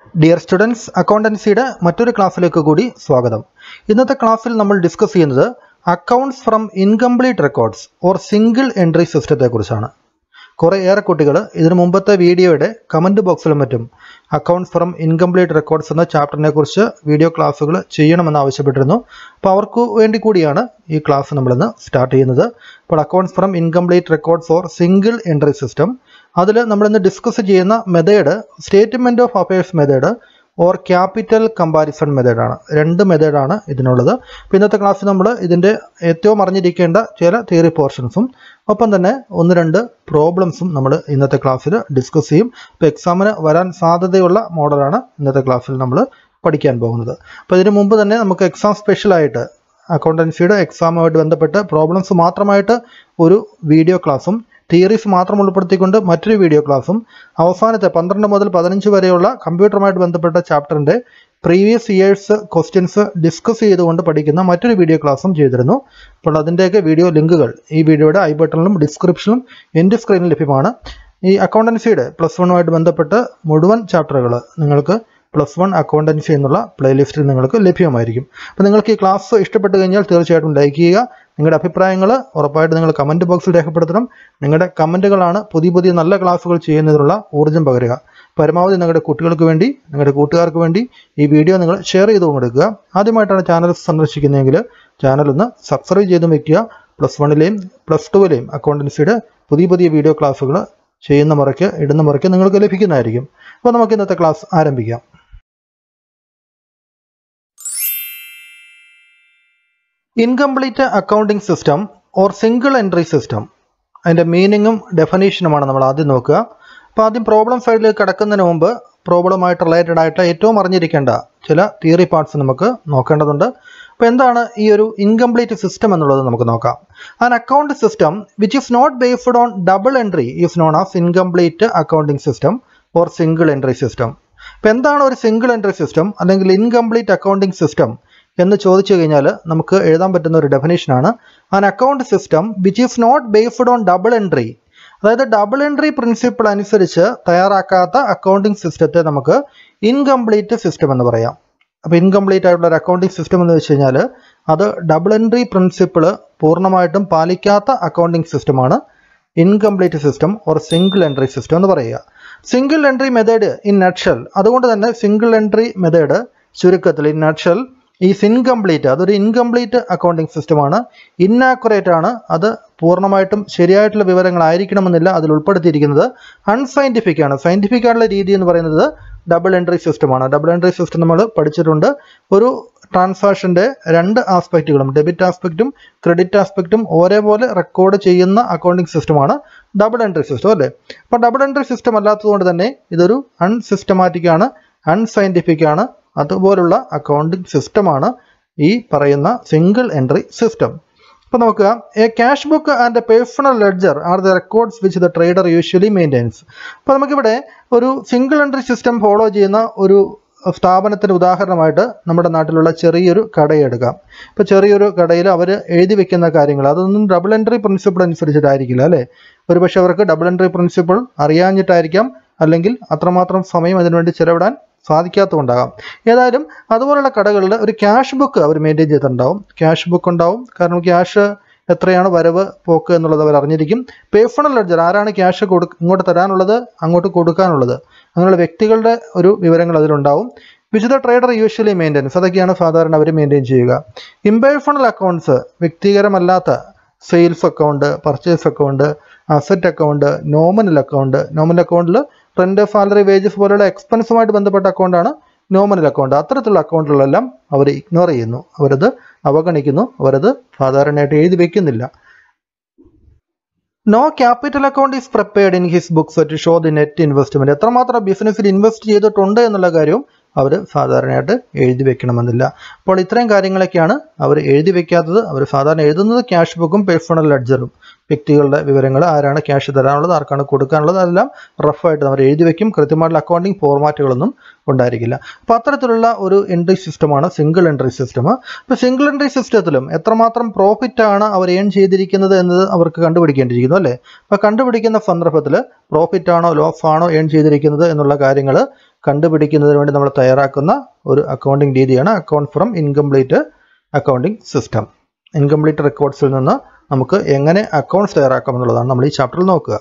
dear students അക്കൗണ്ടൻസിയുടെ മറ്റൊരു ക്ലാസ്സിലേക്ക് കൂടി സ്വാഗതം ഇന്നത്തെ ക്ലാസ്സിൽ നമ്മൾ ഡിസ്കസ് ചെയ്യുന്നത് accounts from incomplete records or single entry സിസ്റ്റത്തെക്കുറിച്ചാണ് കുറേ ഏറെ കുട്ടികൾ ഇതിനു മുമ്പത്തെ വീഡിയോയുടെ കമൻറ്റ് ബോക്സിലും മറ്റും അക്കൗണ്ട്സ് ഫ്രം ഇൻകംപ്ലീറ്റ് റെക്കോർഡ്സ് എന്ന ചാപ്റ്ററിനെ കുറിച്ച് വീഡിയോ ക്ലാസ്സുകൾ ചെയ്യണമെന്ന് ആവശ്യപ്പെട്ടിരുന്നു അപ്പോൾ അവർക്ക് വേണ്ടി കൂടിയാണ് ഈ ക്ലാസ് നമ്മളിന്ന് സ്റ്റാർട്ട് ചെയ്യുന്നത് അപ്പോൾ accounts from incomplete records or single entry system അതിൽ നമ്മളിന്ന് ഡിസ്കസ് ചെയ്യുന്ന method statement of affairs method or capital comparison മെത്തേഡാണ് രണ്ട് മെത്തേഡാണ് ഇതിനുള്ളത് അപ്പോൾ ഇന്നത്തെ ക്ലാസ്സിൽ നമ്മൾ ഇതിൻ്റെ ഏറ്റവും അറിഞ്ഞിരിക്കേണ്ട ചില തിയറി പോർഷൻസും ഒപ്പം തന്നെ ഒന്ന് രണ്ട് പ്രോബ്ലംസും നമ്മൾ ഇന്നത്തെ ക്ലാസ്സിൽ ഡിസ്കസ് ചെയ്യും ഇപ്പോൾ എക്സാമിന് വരാൻ സാധ്യതയുള്ള മോഡലാണ് ഇന്നത്തെ ക്ലാസ്സിൽ നമ്മൾ പഠിക്കാൻ പോകുന്നത് അപ്പോൾ ഇതിനു മുമ്പ് തന്നെ നമുക്ക് എക്സാം സ്പെഷ്യലായിട്ട് അക്കൗണ്ടൻസിയുടെ എക്സാമുമായിട്ട് ബന്ധപ്പെട്ട് പ്രോബ്ലംസ് മാത്രമായിട്ട് ഒരു വീഡിയോ ക്ലാസ്സും തിയറീസ് മാത്രം ഉൾപ്പെടുത്തിക്കൊണ്ട് മറ്റൊരു വീഡിയോ ക്ലാസ്സും അവസാനത്തെ പന്ത്രണ്ട് മുതൽ പതിനഞ്ച് വരെയുള്ള കമ്പ്യൂട്ടറുമായിട്ട് ബന്ധപ്പെട്ട ചാപ്റ്ററിൻ്റെ പ്രീവിയസ് ഇയേഴ്സ് ക്വസ്റ്റ്യൻസ് ഡിസ്കസ് ചെയ്തുകൊണ്ട് പഠിക്കുന്ന മറ്റൊരു വീഡിയോ ക്ലാസ്സും ചെയ്തിരുന്നു അപ്പോൾ അതിൻ്റെയൊക്കെ വീഡിയോ ലിങ്കുകൾ ഈ വീഡിയോയുടെ ഐ ബട്ടണിലും ഡിസ്ക്രിപ്ഷനിലും എൻ്റെ സ്ക്രീനിൽ ലഭ്യമാണ് ഈ അക്കൗണ്ടൻസിയുടെ പ്ലസ് വണ്ണുമായിട്ട് ബന്ധപ്പെട്ട് മുഴുവൻ ചാപ്റ്ററുകൾ നിങ്ങൾക്ക് പ്ലസ് വൺ അക്കൗണ്ടൻസി എന്നുള്ള പ്ലേലിസ്റ്റിൽ നിങ്ങൾക്ക് ലഭ്യമായിരിക്കും അപ്പോൾ നിങ്ങൾക്ക് ഈ ക്ലാസ് ഇഷ്ടപ്പെട്ട് കഴിഞ്ഞാൽ തീർച്ചയായിട്ടും ലൈക്ക് ചെയ്യുക നിങ്ങളുടെ അഭിപ്രായങ്ങൾ ഉറപ്പായിട്ട് നിങ്ങൾ കമൻറ്റ് ബോക്സിൽ രേഖപ്പെടുത്തണം നിങ്ങളുടെ കമൻറ്റുകളാണ് പുതിയ പുതിയ നല്ല ക്ലാസ്സുകൾ ചെയ്യുന്നതിനുള്ള ഊർജ്ജം പകരുക പരമാവധി നിങ്ങളുടെ കുട്ടികൾക്ക് വേണ്ടി നിങ്ങളുടെ കൂട്ടുകാർക്ക് വേണ്ടി ഈ വീഡിയോ നിങ്ങൾ ഷെയർ ചെയ്ത് കൊടുക്കുക ആദ്യമായിട്ടാണ് ചാനൽ സന്ദർശിക്കുന്നതെങ്കിൽ ചാനൽ ഒന്ന് സബ്സ്ക്രൈബ് ചെയ്ത് വയ്ക്കുക പ്ലസ് വണ്ണിലെയും പ്ലസ് ടുവിലെയും അക്കൗണ്ടൻസിയുടെ പുതിയ പുതിയ വീഡിയോ ക്ലാസ്സുകൾ ചെയ്യുന്ന മുറയ്ക്ക് ഇടുന്ന മുറയ്ക്ക് നിങ്ങൾക്ക് ലഭിക്കുന്നതായിരിക്കും അപ്പോൾ നമുക്ക് ഇന്നത്തെ ക്ലാസ് ആരംഭിക്കാം incomplete accounting system or single entry system അതിൻ്റെ മീനിങ്ങും ഡെഫിനേഷനുമാണ് നമ്മൾ ആദ്യം നോക്കുക അപ്പോൾ ആദ്യം പ്രോബ്ലം സൈഡിലേക്ക് കിടക്കുന്നതിന് മുമ്പ് പ്രോബ്ലമായിട്ട് റിലേറ്റഡ് ആയിട്ട് ഏറ്റവും അറിഞ്ഞിരിക്കേണ്ട ചില തിയറി പാർട്സ് നമുക്ക് നോക്കേണ്ടതുണ്ട് അപ്പോൾ എന്താണ് ഈ ഒരു ഇൻകംപ്ലീറ്റ് സിസ്റ്റം എന്നുള്ളത് നമുക്ക് നോക്കാം an account system which is not based on double entry is known as incomplete accounting system or single entry system അപ്പോൾ എന്താണ് ഒരു സിംഗിൾ എൻട്രി സിസ്റ്റം അല്ലെങ്കിൽ ഇൻകംപ്ലീറ്റ് അക്കൗണ്ടിംഗ് സിസ്റ്റം എന്ന് ചോദിച്ചു കഴിഞ്ഞാൽ നമുക്ക് എഴുതാൻ പറ്റുന്ന ഒരു ഡെഫിനേഷനാണ് an account system which is not based on double entry അതായത് ഡബിൾ എൻട്രി പ്രിൻസിപ്പിൾ അനുസരിച്ച് തയ്യാറാക്കാത്ത അക്കൗണ്ടിംഗ് സിസ്റ്റത്തെ നമുക്ക് ഇൻകംപ്ലീറ്റ് സിസ്റ്റം എന്ന് പറയാം അപ്പോൾ ഇൻകംപ്ലീറ്റ് ആയിട്ടുള്ള ഒരു അക്കൗണ്ടിംഗ് സിസ്റ്റം എന്ന് വെച്ച് കഴിഞ്ഞാൽ അത് ഡബിൾ എൻട്രി പ്രിൻസിപ്പിൾ പൂർണ്ണമായിട്ടും പാലിക്കാത്ത അക്കൗണ്ടിംഗ് സിസ്റ്റമാണ് incomplete system or single entry system എന്ന് പറയുക single entry method in nutshell അതുകൊണ്ട് തന്നെ സിംഗിൾ എൻട്രി മെത്തേഡ് ചുരുക്കത്തിൽ ഇൻ നട്ഷൽ ഈസ് ഇൻകംപ്ലീറ്റ് അതൊരു ഇൻകംപ്ലീറ്റ് അക്കൗണ്ടിംഗ് സിസ്റ്റമാണ് ഇന്നാക്കുറേറ്റ് ആണ് അത് പൂർണ്ണമായിട്ടും ശരിയായിട്ടുള്ള വിവരങ്ങളായിരിക്കണമെന്നില്ല അതിൽ ഉൾപ്പെടുത്തിയിരിക്കുന്നത് അൺസയൻറ്റിഫിക് ആണ് സയൻറ്റിഫിക് ആയിട്ടുള്ള രീതി എന്ന് പറയുന്നത് ഡബിൾ എൻട്രി സിസ്റ്റമാണ് ഡബിൾ എൻട്രി സിസ്റ്റം നമ്മൾ പഠിച്ചിട്ടുണ്ട് ഒരു ട്രാൻസാക്ഷൻ്റെ രണ്ട് ആസ്പെക്റ്റുകളും ഡെബിറ്റ് ആസ്പെക്റ്റും ക്രെഡിറ്റ് ആസ്പെക്റ്റും ഒരേപോലെ റെക്കോർഡ് ചെയ്യുന്ന അക്കൗണ്ടിംഗ് സിസ്റ്റമാണ് ഡബിൾ എൻട്രി സിസ്റ്റം അല്ലേ അപ്പോൾ ഡബിൾ എൻട്രി സിസ്റ്റം അല്ലാത്തതുകൊണ്ട് തന്നെ ഇതൊരു അൺസിസ്റ്റമാറ്റിക് ആണ് അൺസയൻറ്റിഫിക് ആണ് അതുപോലുള്ള അക്കൗണ്ടിംഗ് സിസ്റ്റമാണ് ഈ പറയുന്ന സിംഗിൾ എൻട്രി സിസ്റ്റം അപ്പോൾ നോക്കുക a cash book and a personal ledger are the records which the trader usually maintains അപ്പോൾ നമുക്കിവിടെ ഒരു സിംഗിൾ എൻട്രി സിസ്റ്റം ഫോളോ ചെയ്യുന്ന ഒരു സ്ഥാപനത്തിന് ഉദാഹരണമായിട്ട് നമ്മുടെ നാട്ടിലുള്ള ചെറിയൊരു കടയെടുക്കാം ഇപ്പോൾ ചെറിയൊരു കടയിൽ അവർ എഴുതി വെക്കുന്ന കാര്യങ്ങൾ അതൊന്നും ഡബിൾ എൻട്രി പ്രിൻസിപ്പിൾ അനുസരിച്ചിട്ടായിരിക്കില്ല അല്ലേ ഒരുപക്ഷെ അവർക്ക് ഡബിൾ എൻട്രി പ്രിൻസിപ്പിൾ അറിയാഞ്ഞിട്ടായിരിക്കാം അല്ലെങ്കിൽ അത്രമാത്രം സമയം അതിനുവേണ്ടി ചിലവിടാൻ സാധിക്കാത്തതുകൊണ്ടാകാം ഏതായാലും അതുപോലുള്ള കടകളിൽ ഒരു ക്യാഷ് ബുക്ക് അവർ മെയിൻറ്റെയിൻ ചെയ്തിട്ടുണ്ടാവും ക്യാഷ് ബുക്ക് ഉണ്ടാവും കാരണം ക്യാഷ് എത്രയാണ് വരവ് പോക്ക് എന്നുള്ളത് അവർ അറിഞ്ഞിരിക്കും പേഴ്സണൽ ലെഡ്ജർ ആരാണ് ക്യാഷ് കൊടു ഇങ്ങോട്ട് തരാനുള്ളത് അങ്ങോട്ട് കൊടുക്കാനുള്ളത് അങ്ങനെയുള്ള വ്യക്തികളുടെ ഒരു വിവരങ്ങൾ അതിലുണ്ടാവും വിശുദ്ധ ട്രേഡർ യൂഷ്വലി മെയിൻ്റെനൻസ് അതൊക്കെയാണ് സാധാരണ അവർ മെയിൻറ്റെയിൻ ചെയ്യുക ഇമ്പേഴ്സണൽ അക്കൗണ്ട്സ് വ്യക്തിപരമല്ലാത്ത sales account purchase account asset account nominal account nominal അക്കൗണ്ടിൽ റെന്റ് സാലറി വേജസ് പോലുള്ള എക്സ്പെൻസുമായിട്ട് ബന്ധപ്പെട്ട അക്കൗണ്ടാണ് നോമിനൽ അക്കൗണ്ട് അത്തരത്തിലുള്ള അക്കൗണ്ടുകളെല്ലാം അവർ ഇഗ്നോർ ചെയ്യുന്നു അവരത് അവഗണിക്കുന്നു അവരത് സാധാരണയായിട്ട് എഴുതി വെക്കുന്നില്ല no capital account is prepared in his books to show the net investment എത്രമാത്രം ബിസിനസ്സിൽ ഇൻവെസ്റ്റ് ചെയ്തിട്ടുണ്ട് എന്നുള്ള കാര്യവും അവർ സാധാരണയായിട്ട് എഴുതി വെക്കണമെന്നില്ല അപ്പോൾ ഇത്രയും കാര്യങ്ങളൊക്കെയാണ് അവർ എഴുതി വെക്കാത്തത് അവർ സാധാരണ എഴുതുന്നത് ക്യാഷ് ബുക്കും പേഴ്സണൽ ലെഡ്ജറും വ്യക്തികളുടെ വിവരങ്ങൾ ആരാണ് ക്യാഷ് തരാനുള്ളത് ആർക്കാണ് കൊടുക്കാനുള്ളത് അതെല്ലാം റഫായിട്ട് അവർ എഴുതി വെക്കും കൃത്യമായിട്ടുള്ള അക്കൗണ്ടിങ് ഫോർമാറ്റുകളൊന്നും ഉണ്ടായിരിക്കില്ല അപ്പോൾ അത്തരത്തിലുള്ള ഒരു എൻട്രി സിസ്റ്റമാണ് സിംഗിൾ എൻട്രി സിസ്റ്റം അപ്പോൾ സിംഗിൾ എൻട്രി സിസ്റ്റത്തിലും എത്രമാത്രം പ്രോഫിറ്റ് ആണ് അവർ ഏൺ ചെയ്തിരിക്കുന്നത് എന്നത് അവർക്ക് കണ്ടുപിടിക്കേണ്ടിയിരിക്കുന്നു അല്ലേ അപ്പോൾ കണ്ടുപിടിക്കുന്ന സന്ദർഭത്തിൽ പ്രോഫിറ്റ് ആണോ ലോസ് ആണോ ഏൺ ചെയ്തിരിക്കുന്നത് എന്നുള്ള കാര്യങ്ങൾ കണ്ടുപിടിക്കുന്നതിന് വേണ്ടി നമ്മൾ തയ്യാറാക്കുന്ന ഒരു അക്കൗണ്ടിങ് രീതിയാണ് account from incomplete accounting system incomplete റെക്കോർഡ്സിൽ നിന്ന് നമുക്ക് എങ്ങനെ അക്കൗണ്ട്സ് തയ്യാറാക്കാം എന്നുള്ളതാണ് നമ്മൾ ഈ ചാപ്റ്ററിൽ നോക്കുക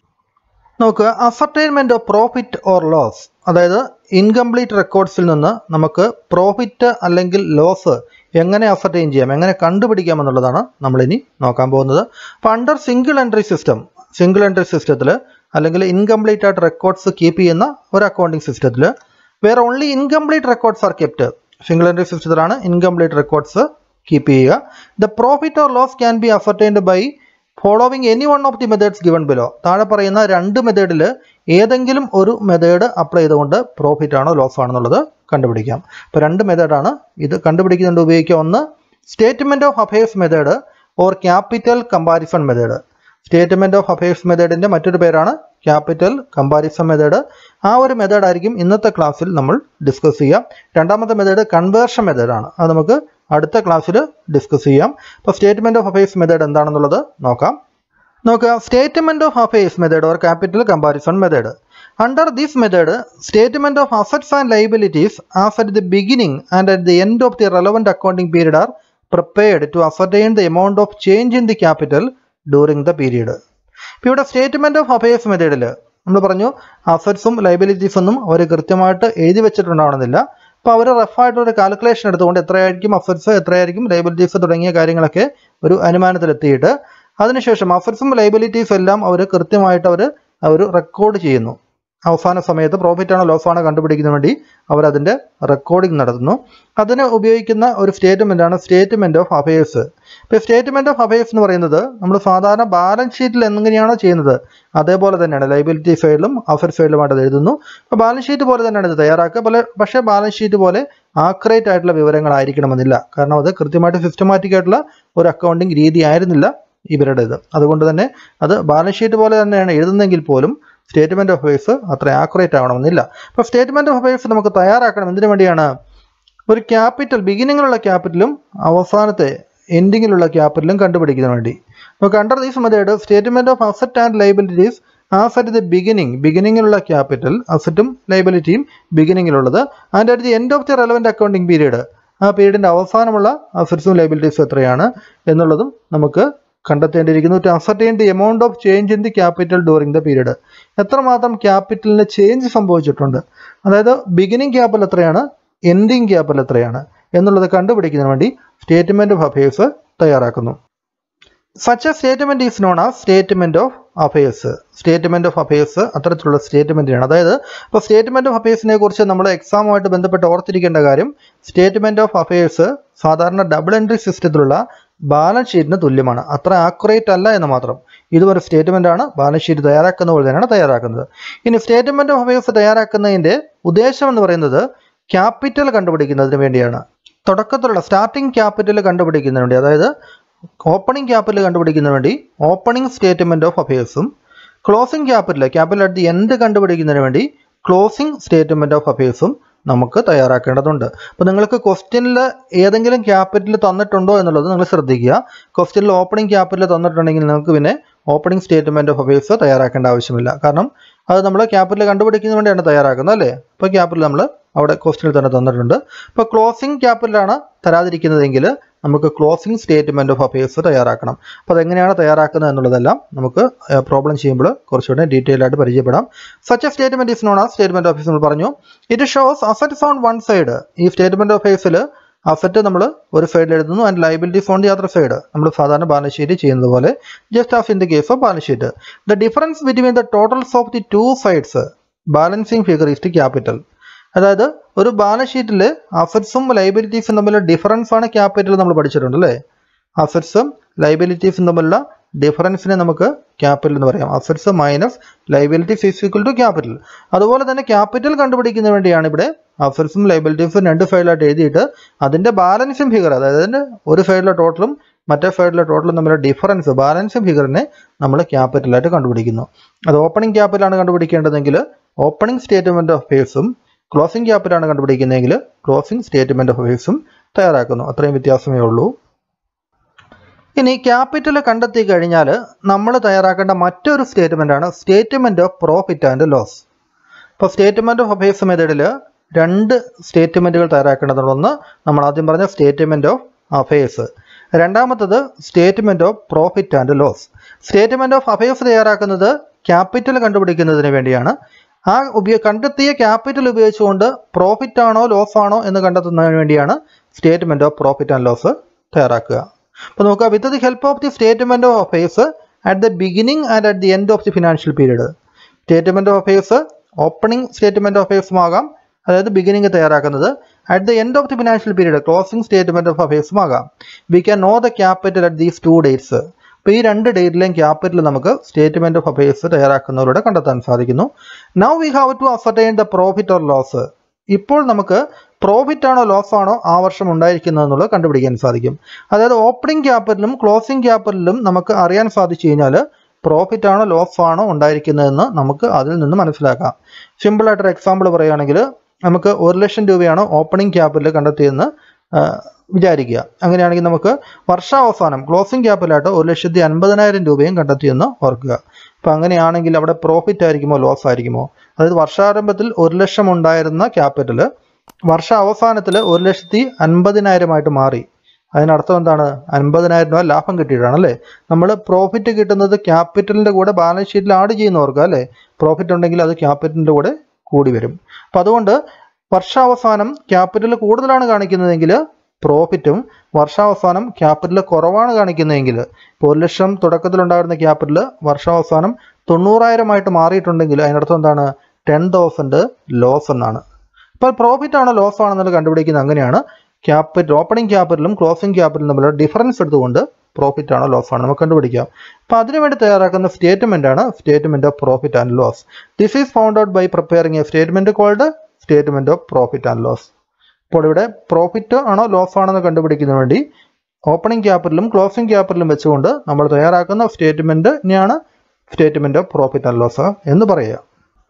നോക്കുക ascertainment of profit or loss അതായത് ഇൻകംപ്ലീറ്റ് റെക്കോർഡ്സിൽ നിന്ന് നമുക്ക് പ്രോഫിറ്റ് അല്ലെങ്കിൽ ലോസ് എങ്ങനെ അസർട്ടൈൻ ചെയ്യാം എങ്ങനെ കണ്ടുപിടിക്കാം എന്നുള്ളതാണ് നമ്മളിനി നോക്കാൻ പോകുന്നത് അപ്പോൾ under single entry system single entry സിസ്റ്റത്തിൽ അല്ലെങ്കിൽ ഇൻകംപ്ലീറ്റ് ആയിട്ട് റെക്കോർഡ്സ് കീപ്പ് ചെയ്യുന്ന ഒരു അക്കൗണ്ടിങ് സിസ്റ്റത്തിൽ വേറെ only incomplete records are kept single entry സിസ്റ്റത്തിലാണ് ഇൻകംപ്ലീറ്റ് റെക്കോർഡ്സ് കീപ്പ് ചെയ്യുക the profit or loss can be ascertained by following any one of the methods given below താഴെ പറയുന്ന രണ്ട് മെത്തേഡിൽ ഏതെങ്കിലും ഒരു മെത്തേഡ് അപ്ലൈ ചെയ്തുകൊണ്ട് പ്രോഫിറ്റ് ആണോ ലോസ് ആണോ എന്നുള്ളത് കണ്ടുപിടിക്കാം അപ്പോൾ രണ്ട് മെത്തേഡാണ് ഇത് കണ്ടുപിടിക്കുന്നുണ്ട് ഉപയോഗിക്കുക ഒന്ന് statement of affairs method or capital comparison method statement of affairs മെത്തേഡിന്റെ മറ്റൊരു പേരാണ് ക്യാപിറ്റൽ കമ്പാരിസൺ മെത്തേഡ് ആ ഒരു മെത്തേഡ് ആയിരിക്കും ഇന്നത്തെ ക്ലാസ്സിൽ നമ്മൾ ഡിസ്കസ് ചെയ്യാം രണ്ടാമത്തെ മെത്തേഡ് കൺവേർഷൻ മെത്തേഡാണ് അത് നമുക്ക് അടുത്ത ക്ലാസ്സിൽ ഡിസ്കസ് ചെയ്യാം അപ്പോൾ സ്റ്റേറ്റ്മെന്റ് ഓഫ് അഫയേഴ്സ് മെത്തേഡ് എന്താണെന്നുള്ളത് നോക്കാം നോക്കുക statement of affairs method or capital comparison method under this method statement of assets and liabilities as at the beginning and at the end of the relevant accounting period are prepared to ascertain the amount of change in the capital during the period ഇപ്പോൾ ഇവിടെ statement of affairs മെത്തേഡിൽ നമ്മൾ പറഞ്ഞു അസറ്റ്സും liabilities ഒന്നും അവർ കൃത്യമായിട്ട് എഴുതി വെച്ചിട്ടുണ്ടാവണമെന്നില്ല അപ്പോൾ അവർ റഫായിട്ട് ഒരു കാൽക്കുലേഷൻ എടുത്തുകൊണ്ട് എത്രയായിരിക്കും അസറ്റ്സ് എത്രയായിരിക്കും ലൈബിലിറ്റീസ് തുടങ്ങിയ കാര്യങ്ങളൊക്കെ ഒരു അനുമാനത്തിലെത്തിയിട്ട് അതിനുശേഷം അസറ്റ്സും ലൈബിലിറ്റീസ് എല്ലാം അവർ കൃത്യമായിട്ട് അവർ അവർ റെക്കോർഡ് ചെയ്യുന്നു അവസാന സമയത്ത് പ്രോഫിറ്റ് ആണോ ലോസ് ആണോ കണ്ടുപിടിക്കുന്നതിന് വേണ്ടി അവർ അതിൻ്റെ റെക്കോർഡിംഗ് നടത്തുന്നു അതിന് ഉപയോഗിക്കുന്ന ഒരു സ്റ്റേറ്റ്മെൻ്റ് ആണ് സ്റ്റേറ്റ്മെൻറ്റ് ഓഫ് അഫയേഴ്സ് ഇപ്പോൾ സ്റ്റേറ്റ്മെൻറ്റ് ഓഫ് അഫയേഴ്സ് എന്ന് പറയുന്നത് നമ്മൾ സാധാരണ ബാലൻസ് ഷീറ്റിൽ എങ്ങനെയാണോ ചെയ്യുന്നത് അതേപോലെ തന്നെയാണ് ലൈബിലിറ്റി സൈഡിലും അഫർ സൈഡിലുമായിട്ട് അത് എഴുതുന്നു അപ്പോൾ ബാലൻസ് ഷീറ്റ് പോലെ തന്നെയാണ് ഇത് തയ്യാറാക്കുക പോലെ പക്ഷേ ബാലൻസ് ഷീറ്റ് പോലെ ആക്യുറേറ്റ് ആയിട്ടുള്ള വിവരങ്ങളായിരിക്കണമെന്നില്ല കാരണം അത് കൃത്യമായിട്ട് സിസ്റ്റമാറ്റിക് ആയിട്ടുള്ള ഒരു അക്കൗണ്ടിങ് രീതി ആയിരുന്നില്ല ഇവരുടേത് അതുകൊണ്ട് തന്നെ അത് ബാലൻസ് ഷീറ്റ് പോലെ തന്നെയാണ് എഴുതുന്നെങ്കിൽ പോലും സ്റ്റേറ്റ്മെന്റ് ഓഫ് അഫയേഴ്സ് അത്ര ആക്യുറേറ്റ് ആവണമെന്നില്ല അപ്പോൾ സ്റ്റേറ്റ്മെന്റ് ഓഫ് അഫയേഴ്സ് നമുക്ക് തയ്യാറാക്കണം എന്തിനു വേണ്ടിയാണ് ഒരു ക്യാപിറ്റൽ ബിഗിനിങ്ങിലുള്ള ക്യാപിറ്റലും അവസാനത്തെ എൻഡിങ്ങിലുള്ള ക്യാപിറ്റലും കണ്ടുപിടിക്കുന്നതിന് വേണ്ടി നമുക്ക് under these method statement of asset and liabilities as at the beginning ബിഗിനിങ്ങിലുള്ള ക്യാപിറ്റൽ അസറ്റും ലൈബിലിറ്റിയും ബിഗിനിങ്ങിലുള്ളത് and at the end of the relevant accounting period ആ പീരീഡിൻ്റെ അവസാനമുള്ള അസറ്റ്സും ലൈബിലിറ്റീസും എത്രയാണ് എന്നുള്ളതും നമുക്ക് കണ്ടെത്തേണ്ടിയിരിക്കുന്നു to ascertain the amount of change in the capital during the period എത്രമാത്രം ക്യാപിറ്റലിന് ചേഞ്ച് സംഭവിച്ചിട്ടുണ്ട് അതായത് ബിഗിനിങ് ക്യാപിറ്റൽ എത്രയാണ് എൻഡിങ് ക്യാപിറ്റൽ എത്രയാണ് എന്നുള്ളത് കണ്ടുപിടിക്കുന്നതിന് വേണ്ടി സ്റ്റേറ്റ്മെന്റ് ഓഫ് അഫയേഴ്സ് തയ്യാറാക്കുന്നു such a statement is known as statement of affairs statement of affairs അത്തരത്തിലുള്ള സ്റ്റേറ്റ്മെന്റാണ് അതായത് ഇപ്പോൾ സ്റ്റേറ്റ്മെന്റ് ഓഫ് അഫയേഴ്സിനെ കുറിച്ച് നമ്മൾ എക്സാമുമായിട്ട് ബന്ധപ്പെട്ട് ഓർത്തിരിക്കേണ്ട കാര്യം സ്റ്റേറ്റ്മെന്റ് ഓഫ് അഫയേഴ്സ് സാധാരണ ഡബിൾ എൻട്രി സിസ്റ്റത്തിലുള്ള ബാലൻസ് ഷീറ്റിന് തുല്യമാണ് അത്ര ആക്യുറേറ്റ് അല്ല എന്ന് മാത്രം ഇതൊരു സ്റ്റേറ്റ്മെന്റ് ആണ് ബാലൻസ് ഷീറ്റ് തയ്യാറാക്കുന്ന പോലെ തന്നെയാണ് തയ്യാറാക്കുന്നത് ഇനി സ്റ്റേറ്റ്മെന്റ് ഓഫ് അഫയേഴ്സ് തയ്യാറാക്കുന്നതിന്റെ ഉദ്ദേശം എന്ന് പറയുന്നത് ക്യാപിറ്റൽ കണ്ടുപിടിക്കുന്നതിന് വേണ്ടിയാണ് തുടക്കത്തിലുള്ള സ്റ്റാർട്ടിംഗ് ക്യാപിറ്റൽ കണ്ടുപിടിക്കുന്നതിന് വേണ്ടി അതായത് ഓപ്പണിംഗ് ക്യാപിറ്റൽ കണ്ടുപിടിക്കുന്നതിന് വേണ്ടി ഓപ്പണിംഗ് സ്റ്റേറ്റ്മെന്റ് ഓഫ് അഫയേഴ്സും closing capital capital at the end കണ്ടുപിടിക്കുന്നതിന് വേണ്ടി ക്ലോസിംഗ് സ്റ്റേറ്റ്മെന്റ് ഓഫ് അഫയേഴ്സും നമുക്ക് തയ്യാറാക്കേണ്ടതുണ്ട് അപ്പോൾ നിങ്ങൾക്ക് ക്വസ്റ്റ്യനിൽ ഏതെങ്കിലും ക്യാപിറ്റൽ തന്നിട്ടുണ്ടോ എന്നുള്ളത് നിങ്ങൾ ശ്രദ്ധിക്കുക ക്വസ്റ്റ്യനിൽ ഓപ്പണിംഗ് ക്യാപിറ്റൽ തന്നിട്ടുണ്ടെങ്കിൽ നിങ്ങൾക്ക് പിന്നെ ഓപ്പണിംഗ് സ്റ്റേറ്റ്മെന്റ് ഓഫ് അഫയേഴ്സ് തയ്യാറാക്കേണ്ട ആവശ്യമില്ല കാരണം അത് നമ്മൾ ക്യാപിറ്റൽ കണ്ടുപിടിക്കുന്നതിന് വേണ്ടിയാണ് തയ്യാറാക്കുന്നത് അല്ലേ അപ്പോൾ ക്യാപിറ്റൽ നമ്മൾ അവിടെ ക്വസ്റ്റ്യനിൽ തന്നെ തന്നിട്ടുണ്ട് ഇപ്പോൾ ക്ലോസിംഗ് ക്യാപിറ്റലാണ് തരാതിരിക്കുന്നതെങ്കിൽ നമുക്ക് ക്ലോസിംഗ് സ്റ്റേറ്റ്മെന്റ് ഓഫ് അഫയേഴ്സ് തയ്യാറാക്കണം അപ്പോൾ അതെങ്ങനെയാണ് തയ്യാറാക്കുന്നത് എന്നുള്ളതെല്ലാം നമുക്ക് പ്രോബ്ലം ചെയ്യുമ്പോൾ കുറച്ചുകൂടെ ഡീറ്റെയിൽ ആയിട്ട് പരിചയപ്പെടാം such a statement is known as statement of നമ്മൾ പറഞ്ഞു it shows assets on one side ഈ സ്റ്റേറ്റ്മെന്റ് ഓഫ് അഫയേഴ്സിൽ അസറ്റ് നമ്മൾ ഒരു സൈഡിൽ എഴുതുന്നു and liabilities on the other side നമ്മൾ സാധാരണ ബാലൻസ് ഷീറ്റ് ചെയ്യുന്നത് പോലെ just as in the case of balance sheet the difference between the totals of the two sides balancing figure is to capital അതായത് ഒരു ബാലൻസ് ഷീറ്റിൽ അസറ്റ്സും ലൈബിലിറ്റീസും തമ്മിലുള്ള difference ആണ് capital നമ്മൾ പഠിച്ചിട്ടുണ്ട് അല്ലേ അസറ്റ്സും ലൈബിലിറ്റീസും തമ്മിലുള്ള ഡിഫറൻസിനെ നമുക്ക് ക്യാപിറ്റൽ എന്ന് പറയാം assets minus liabilities is equal to capital അതുപോലെ തന്നെ ക്യാപിറ്റൽ കണ്ടുപിടിക്കുന്നതിന് വേണ്ടിയാണ് ഇവിടെ അസറ്റ്സും ലൈബിലിറ്റീസും രണ്ട് സൈഡിലായിട്ട് എഴുതിയിട്ട് അതിന്റെ ബാലൻസും ഫിഗർ അതായത് അതിന്റെ ഒരു സൈഡിലെ ടോട്ടലും മറ്റേ സൈഡിലെ ടോട്ടലും തമ്മിലുള്ള ഡിഫറൻസ് ബാലൻസും ഫിഗറിനെ നമ്മൾ ക്യാപിറ്റലായിട്ട് കണ്ടുപിടിക്കുന്നു അത് ഓപ്പണിംഗ് ക്യാപിറ്റലാണ് കണ്ടുപിടിക്കേണ്ടതെങ്കിൽ ഓപ്പണിംഗ് സ്റ്റേറ്റ്മെന്റ് ഓഫ് ഫേഴ്സും ക്ലോസിംഗ് ക്യാപിറ്റലാണ് കണ്ടുപിടിക്കുന്നതെങ്കിൽ ക്ലോസിംഗ് സ്റ്റേറ്റ്മെന്റ് ഓഫ് ഫേഴ്സും തയ്യാറാക്കുന്നു അത്രയും വ്യത്യാസമേ ഉള്ളൂ ഇനി ക്യാപിറ്റൽ കണ്ടെത്തി കഴിഞ്ഞാൽ നമ്മൾ തയ്യാറാക്കേണ്ട മറ്റൊരു സ്റ്റേറ്റ്മെന്റ് ആണ് statement of profit and loss ഇപ്പോൾ സ്റ്റേറ്റ്മെൻറ്റ് ഓഫ് അഫയേഴ്സ് മെത്തേഡിൽ രണ്ട് സ്റ്റേറ്റ്മെൻറ്റുകൾ തയ്യാറാക്കേണ്ടതുണ്ട് ഒന്ന് നമ്മൾ ആദ്യം പറഞ്ഞ സ്റ്റേറ്റ്മെൻറ്റ് ഓഫ് അഫയേഴ്സ് രണ്ടാമത്തത് statement of profit and loss statement of affairs തയ്യാറാക്കുന്നത് ക്യാപിറ്റൽ കണ്ടുപിടിക്കുന്നതിന് വേണ്ടിയാണ് ആ ഉപയോ കണ്ടെത്തിയ ക്യാപിറ്റൽ ഉപയോഗിച്ചുകൊണ്ട് പ്രോഫിറ്റ് ആണോ ലോസ് ആണോ എന്ന് കണ്ടെത്തുന്നതിന് വേണ്ടിയാണ് statement of profit and loss തയ്യാറാക്കുക അപ്പോൾ നോക്കുക with the help of the statement of affairs at the beginning and at the end of the financial period statement of affairs opening statement of അഫയേഴ്സും ആകാം അതായത് ബിഗിനിങ് തയ്യാറാക്കുന്നത് at the end of the financial period closing statement of അഫയേഴ്സും ആകാം we can know the capital at these two dates അപ്പോൾ ഈ രണ്ട് ഡേറ്റിലെയും ക്യാപിറ്റൽ നമുക്ക് സ്റ്റേറ്റ്മെൻറ്റ് ഓഫ് അഫയേഴ്സ് തയ്യാറാക്കുന്നതിലൂടെ കണ്ടെത്താൻ സാധിക്കുന്നു now we have to ascertain the profit or loss ഇപ്പോൾ നമുക്ക് പ്രോഫിറ്റ് ആണോ ലോസ് ആണോ ആ വർഷം ഉണ്ടായിരിക്കുന്നത് എന്നുള്ളത് കണ്ടുപിടിക്കാൻ സാധിക്കും അതായത് ഓപ്പണിംഗ് ക്യാപിറ്റലും ക്ലോസിംഗ് ക്യാപിറ്റലും നമുക്ക് അറിയാൻ സാധിച്ചു കഴിഞ്ഞാൽ പ്രോഫിറ്റ് ആണോ ലോസ് ആണോ ഉണ്ടായിരിക്കുന്നതെന്ന് നമുക്ക് അതിൽ നിന്ന് മനസ്സിലാക്കാം സിമ്പിൾ ആയിട്ടൊരു എക്സാമ്പിൾ പറയുകയാണെങ്കിൽ നമുക്ക് ഒരു ലക്ഷം രൂപയാണ് ഓപ്പണിംഗ് ക്യാപിറ്റൽ കണ്ടെത്തിയെന്ന് ആ, വിചാരിക്കുക അങ്ങനെയാണെങ്കിൽ നമുക്ക് വർഷാവസാനം ക്ലോസിംഗ് ക്യാപിറ്റലായിട്ട് ഒരു ലക്ഷത്തി അൻപതിനായിരം രൂപയും കണ്ടെത്തിയെന്ന് ഓർക്കുക അപ്പോൾ അങ്ങനെയാണെങ്കിൽ അവിടെ പ്രോഫിറ്റ് ആയിരിക്കുമോ ലോസ് ആയിരിക്കുമോ അതായത് വർഷാരംഭത്തിൽ ഒരു ലക്ഷം ഉണ്ടായിരുന്ന ക്യാപിറ്റൽ വർഷ അവസാനത്തിൽ ഒരു ലക്ഷത്തി അൻപതിനായിരമായിട്ട് മാറി അതിനർത്ഥം എന്താണ് അൻപതിനായിരം രൂപ ലാഭം കിട്ടിയിട്ടാണ് അല്ലേ നമ്മൾ പ്രോഫിറ്റ് കിട്ടുന്നത് ക്യാപിറ്റലിൻ്റെ കൂടെ ബാലൻസ് ഷീറ്റിൽ ആഡ് ചെയ്യുന്ന ഓർക്കുക അല്ലേ പ്രോഫിറ്റ് ഉണ്ടെങ്കിൽ അത് ക്യാപിറ്റലിൻ്റെ കൂടെ കൂടി വരും അപ്പം അതുകൊണ്ട് വർഷാവസാനം ക്യാപിറ്റൽ കൂടുതലാണ് കാണിക്കുന്നതെങ്കിൽ പ്രോഫിറ്റും വർഷാവസാനം ക്യാപിറ്റൽ കുറവാണ് കാണിക്കുന്നതെങ്കിൽ ഇപ്പോൾ ഒരു ലക്ഷം തുടക്കത്തിലുണ്ടായിരുന്ന ക്യാപിറ്റൽ വർഷാവസാനം തൊണ്ണൂറായിരമായിട്ട് മാറിയിട്ടുണ്ടെങ്കിൽ അതിനർത്ഥം എന്താണ് ടെൻ തൗസൻഡ് ലോസ് എന്നാണ് ഇപ്പോൾ പ്രോഫിറ്റ് ആണോ ലോസ് ആണെന്നുള്ളത് കണ്ടുപിടിക്കുന്നത് അങ്ങനെയാണ് ക്യാപിറ്റൽ ഓപ്പണിംഗ് ക്യാപിറ്റലും ക്ലോസിംഗ് ക്യാപിറ്റലും തമ്മിലുള്ള ഡിഫറൻസ് എടുത്തുകൊണ്ട് പ്രോഫിറ്റ് ആണോ ലോസ് ആണോ നമുക്ക് കണ്ടുപിടിക്കാം അപ്പോൾ അതിനുവേണ്ടി തയ്യാറാക്കുന്ന സ്റ്റേറ്റ്മെന്റ് ആണ് statement of profit and loss this is found out by preparing a statement called statement of profit and loss അപ്പോൾ ഇവിടെ പ്രോഫിറ്റ് ആണോ ലോസ് ആണെന്ന് കണ്ടുപിടിക്കുന്നതിന് വേണ്ടി ഓപ്പണിംഗ് ക്യാപിറ്റലും ക്ലോസിംഗ് ക്യാപിറ്റലും വെച്ചുകൊണ്ട് നമ്മൾ തയ്യാറാക്കുന്ന സ്റ്റേറ്റ്മെന്റിനെയാണ് statement of profit and loss എന്ന് പറയുക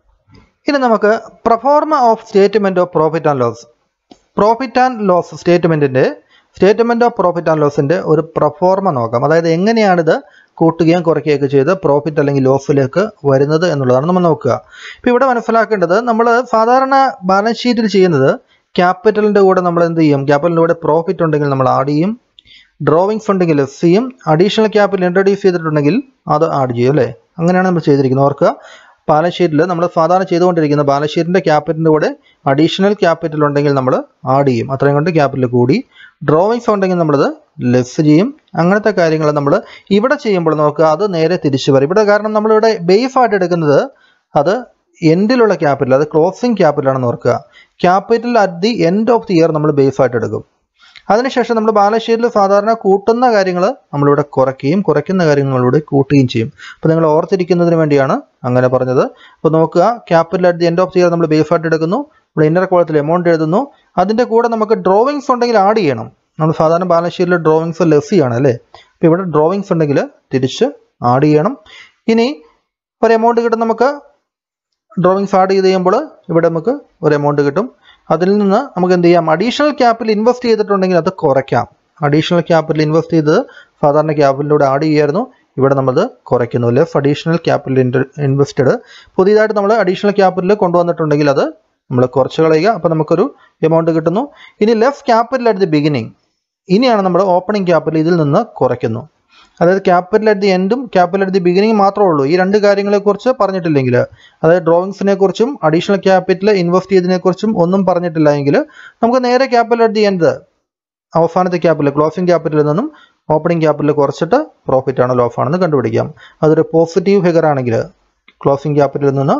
ഇനി നമുക്ക് proforma of statement of profit and loss profit and loss സ്റ്റേറ്റ്മെന്റിന്റെ സ്റ്റേറ്റ്മെന്റ് ഓഫ് പ്രോഫിറ്റ് ആൻഡ് ലോസിന്റെ ഒരു പ്രഫോർമ നോക്കാം അതായത് എങ്ങനെയാണിത് കൂട്ടുകയും കുറയ്ക്കുകയൊക്കെ ചെയ്ത് പ്രോഫിറ്റ് അല്ലെങ്കിൽ ലോസിലേക്ക് വരുന്നത് എന്നുള്ളതാണ് നമ്മൾ നോക്കുക ഇപ്പോൾ ഇവിടെ മനസ്സിലാക്കേണ്ടത് നമ്മൾ സാധാരണ ബാലൻസ് ഷീറ്റിൽ ചെയ്യുന്നത് ക്യാപിറ്റലിൻ്റെ കൂടെ നമ്മൾ എന്ത് ചെയ്യും ക്യാപിറ്റലിൻ്റെ കൂടെ പ്രോഫിറ്റ് ഉണ്ടെങ്കിൽ നമ്മൾ ആഡ് ചെയ്യും ഡ്രോവിങ്സ് ഉണ്ടെങ്കിൽ ലെസ് ചെയ്യും അഡീഷണൽ ക്യാപിറ്റൽ ഇൻട്രൊഡ്യൂസ് ചെയ്തിട്ടുണ്ടെങ്കിൽ അത് ആഡ് ചെയ്യും അല്ലേ അങ്ങനെയാണ് നമ്മൾ ചെയ്തിരിക്കുന്നത് ഓർക്കുക ബാലൻസ് ഷീറ്റിൽ നമ്മൾ സാധാരണ ചെയ്തുകൊണ്ടിരിക്കുന്ന ബാലൻസ് ഷീറ്റിൻ്റെ ക്യാപിറ്റലിൻ്റെ കൂടെ അഡീഷണൽ ക്യാപിറ്റൽ ഉണ്ടെങ്കിൽ നമ്മൾ ആഡ് ചെയ്യും അത്രയും കൊണ്ട് ക്യാപിറ്റൽ കൂടി ഡ്രോയിങ്സ് ഉണ്ടെങ്കിൽ നമ്മളത് ലെസ് ചെയ്യും അങ്ങനത്തെ കാര്യങ്ങൾ നമ്മൾ ഇവിടെ ചെയ്യുമ്പോൾ നോക്കുക അത് നേരെ തിരിച്ചു വരും ഇവിടെ കാരണം നമ്മളിവിടെ ബേസ് ആയിട്ട് എടുക്കുന്നത് അത് എൻഡിലുള്ള ക്യാപിറ്റൽ അത് ക്ലോസിംഗ് ക്യാപിറ്റൽ ആണെന്ന് ഓർക്കുക capital at the end of the year നമ്മൾ ബേസ് ആയിട്ട് എടുക്കും അതിനുശേഷം നമ്മൾ ബാലൻസ് ഷീറ്റിൽ സാധാരണ കൂട്ടുന്ന കാര്യങ്ങൾ നമ്മളിവിടെ കുറയ്ക്കുകയും കുറയ്ക്കുന്ന കാര്യങ്ങൾ നമ്മളിവിടെ കൂട്ടുകയും ചെയ്യും അപ്പോൾ നിങ്ങൾ ഓർത്തിരിക്കുന്നതിന് വേണ്ടിയാണ് അങ്ങനെ പറഞ്ഞത് അപ്പോൾ നോക്കുക capital at the end of the year നമ്മൾ ബേസ് ആയിട്ട് എടുക്കുന്നു ഇവിടെ ഇന്നർ കോളത്തിൽ എമൗണ്ട് എഴുതുന്നു അതിൻ്റെ കൂടെ നമുക്ക് ഡ്രോയിങ്സ് ഉണ്ടെങ്കിൽ ആഡ് ചെയ്യണം നമ്മൾ സാധാരണ ബാലൻസ് ഷീറ്റിൽ ഡ്രോയിങ്സ് ലെസ് ചെയ്യാണ് അല്ലേ അപ്പോൾ ഇവിടെ ഡ്രോയിങ്സ് ഉണ്ടെങ്കിൽ തിരിച്ച് ആഡ് ചെയ്യണം ഇനി ഒരു എമൗണ്ട് കിട്ടും നമുക്ക് ഡ്രോയിങ്സ് ആഡ് ചെയ്ത് കഴിയുമ്പോൾ ഇവിടെ നമുക്ക് ഒരു എമൗണ്ട് കിട്ടും അതിൽ നിന്ന് നമുക്ക് എന്ത് ചെയ്യാം അഡീഷണൽ ക്യാപിറ്റൽ ഇൻവെസ്റ്റ് ചെയ്തിട്ടുണ്ടെങ്കിൽ അത് കുറയ്ക്കാം അഡീഷണൽ ക്യാപിറ്റൽ ഇൻവെസ്റ്റ് ചെയ്തത് സാധാരണ ക്യാപിറ്റലിലൂടെ ആഡ് ചെയ്യായിരുന്നു ഇവിടെ നമ്മളത് കുറയ്ക്കുന്നു ലെസ് അഡീഷണൽ ക്യാപിറ്റൽ ഇൻവെസ്റ്റഡ് പുതിയതായിട്ട് നമ്മൾ അഡീഷണൽ ക്യാപിറ്റൽ കൊണ്ടുവന്നിട്ടുണ്ടെങ്കിൽ അത് നമ്മൾ കുറച്ച് കളയുക അപ്പോൾ നമുക്കൊരു എമൗണ്ട് കിട്ടുന്നു ഇനി less capital at the beginning ഇനിയാണ് നമ്മൾ ഓപ്പണിംഗ് ക്യാപിറ്റൽ ഇതിൽ നിന്ന് കുറയ്ക്കുന്നു അതായത് ക്യാപിറ്റൽ അറ്റ് ദി എൻഡും ക്യാപിറ്റൽ അറ്റ് ദി ബിഗിനിങ് മാത്രമേ ഉള്ളൂ ഈ രണ്ട് കാര്യങ്ങളെക്കുറിച്ച് പറഞ്ഞിട്ടില്ലെങ്കിൽ അതായത് ഡ്രോയിങ്സിനെ കുറിച്ചും അഡീഷണൽ ക്യാപിറ്റൽ ഇൻവെസ്റ്റ് ചെയ്തതിനെ കുറിച്ചും ഒന്നും പറഞ്ഞിട്ടില്ല എങ്കിൽ നമുക്ക് നേരെ ക്യാപിറ്റൽ അറ്റ് ദി എൻഡ് അവസാനത്തെ ക്യാപിറ്റൽ ക്ലോസിംഗ് ക്യാപിറ്റലിൽ നിന്നും ഓപ്പണിംഗ് ക്യാപിറ്റൽ കുറച്ചിട്ട് പ്രോഫിറ്റ് ആണോ ലോസ് ആണെന്ന് കണ്ടുപിടിക്കാം അതൊരു പോസിറ്റീവ് ഫിഗർ ആണെങ്കിൽ ക്ലോസിംഗ് ക്യാപിറ്റലിൽ നിന്ന്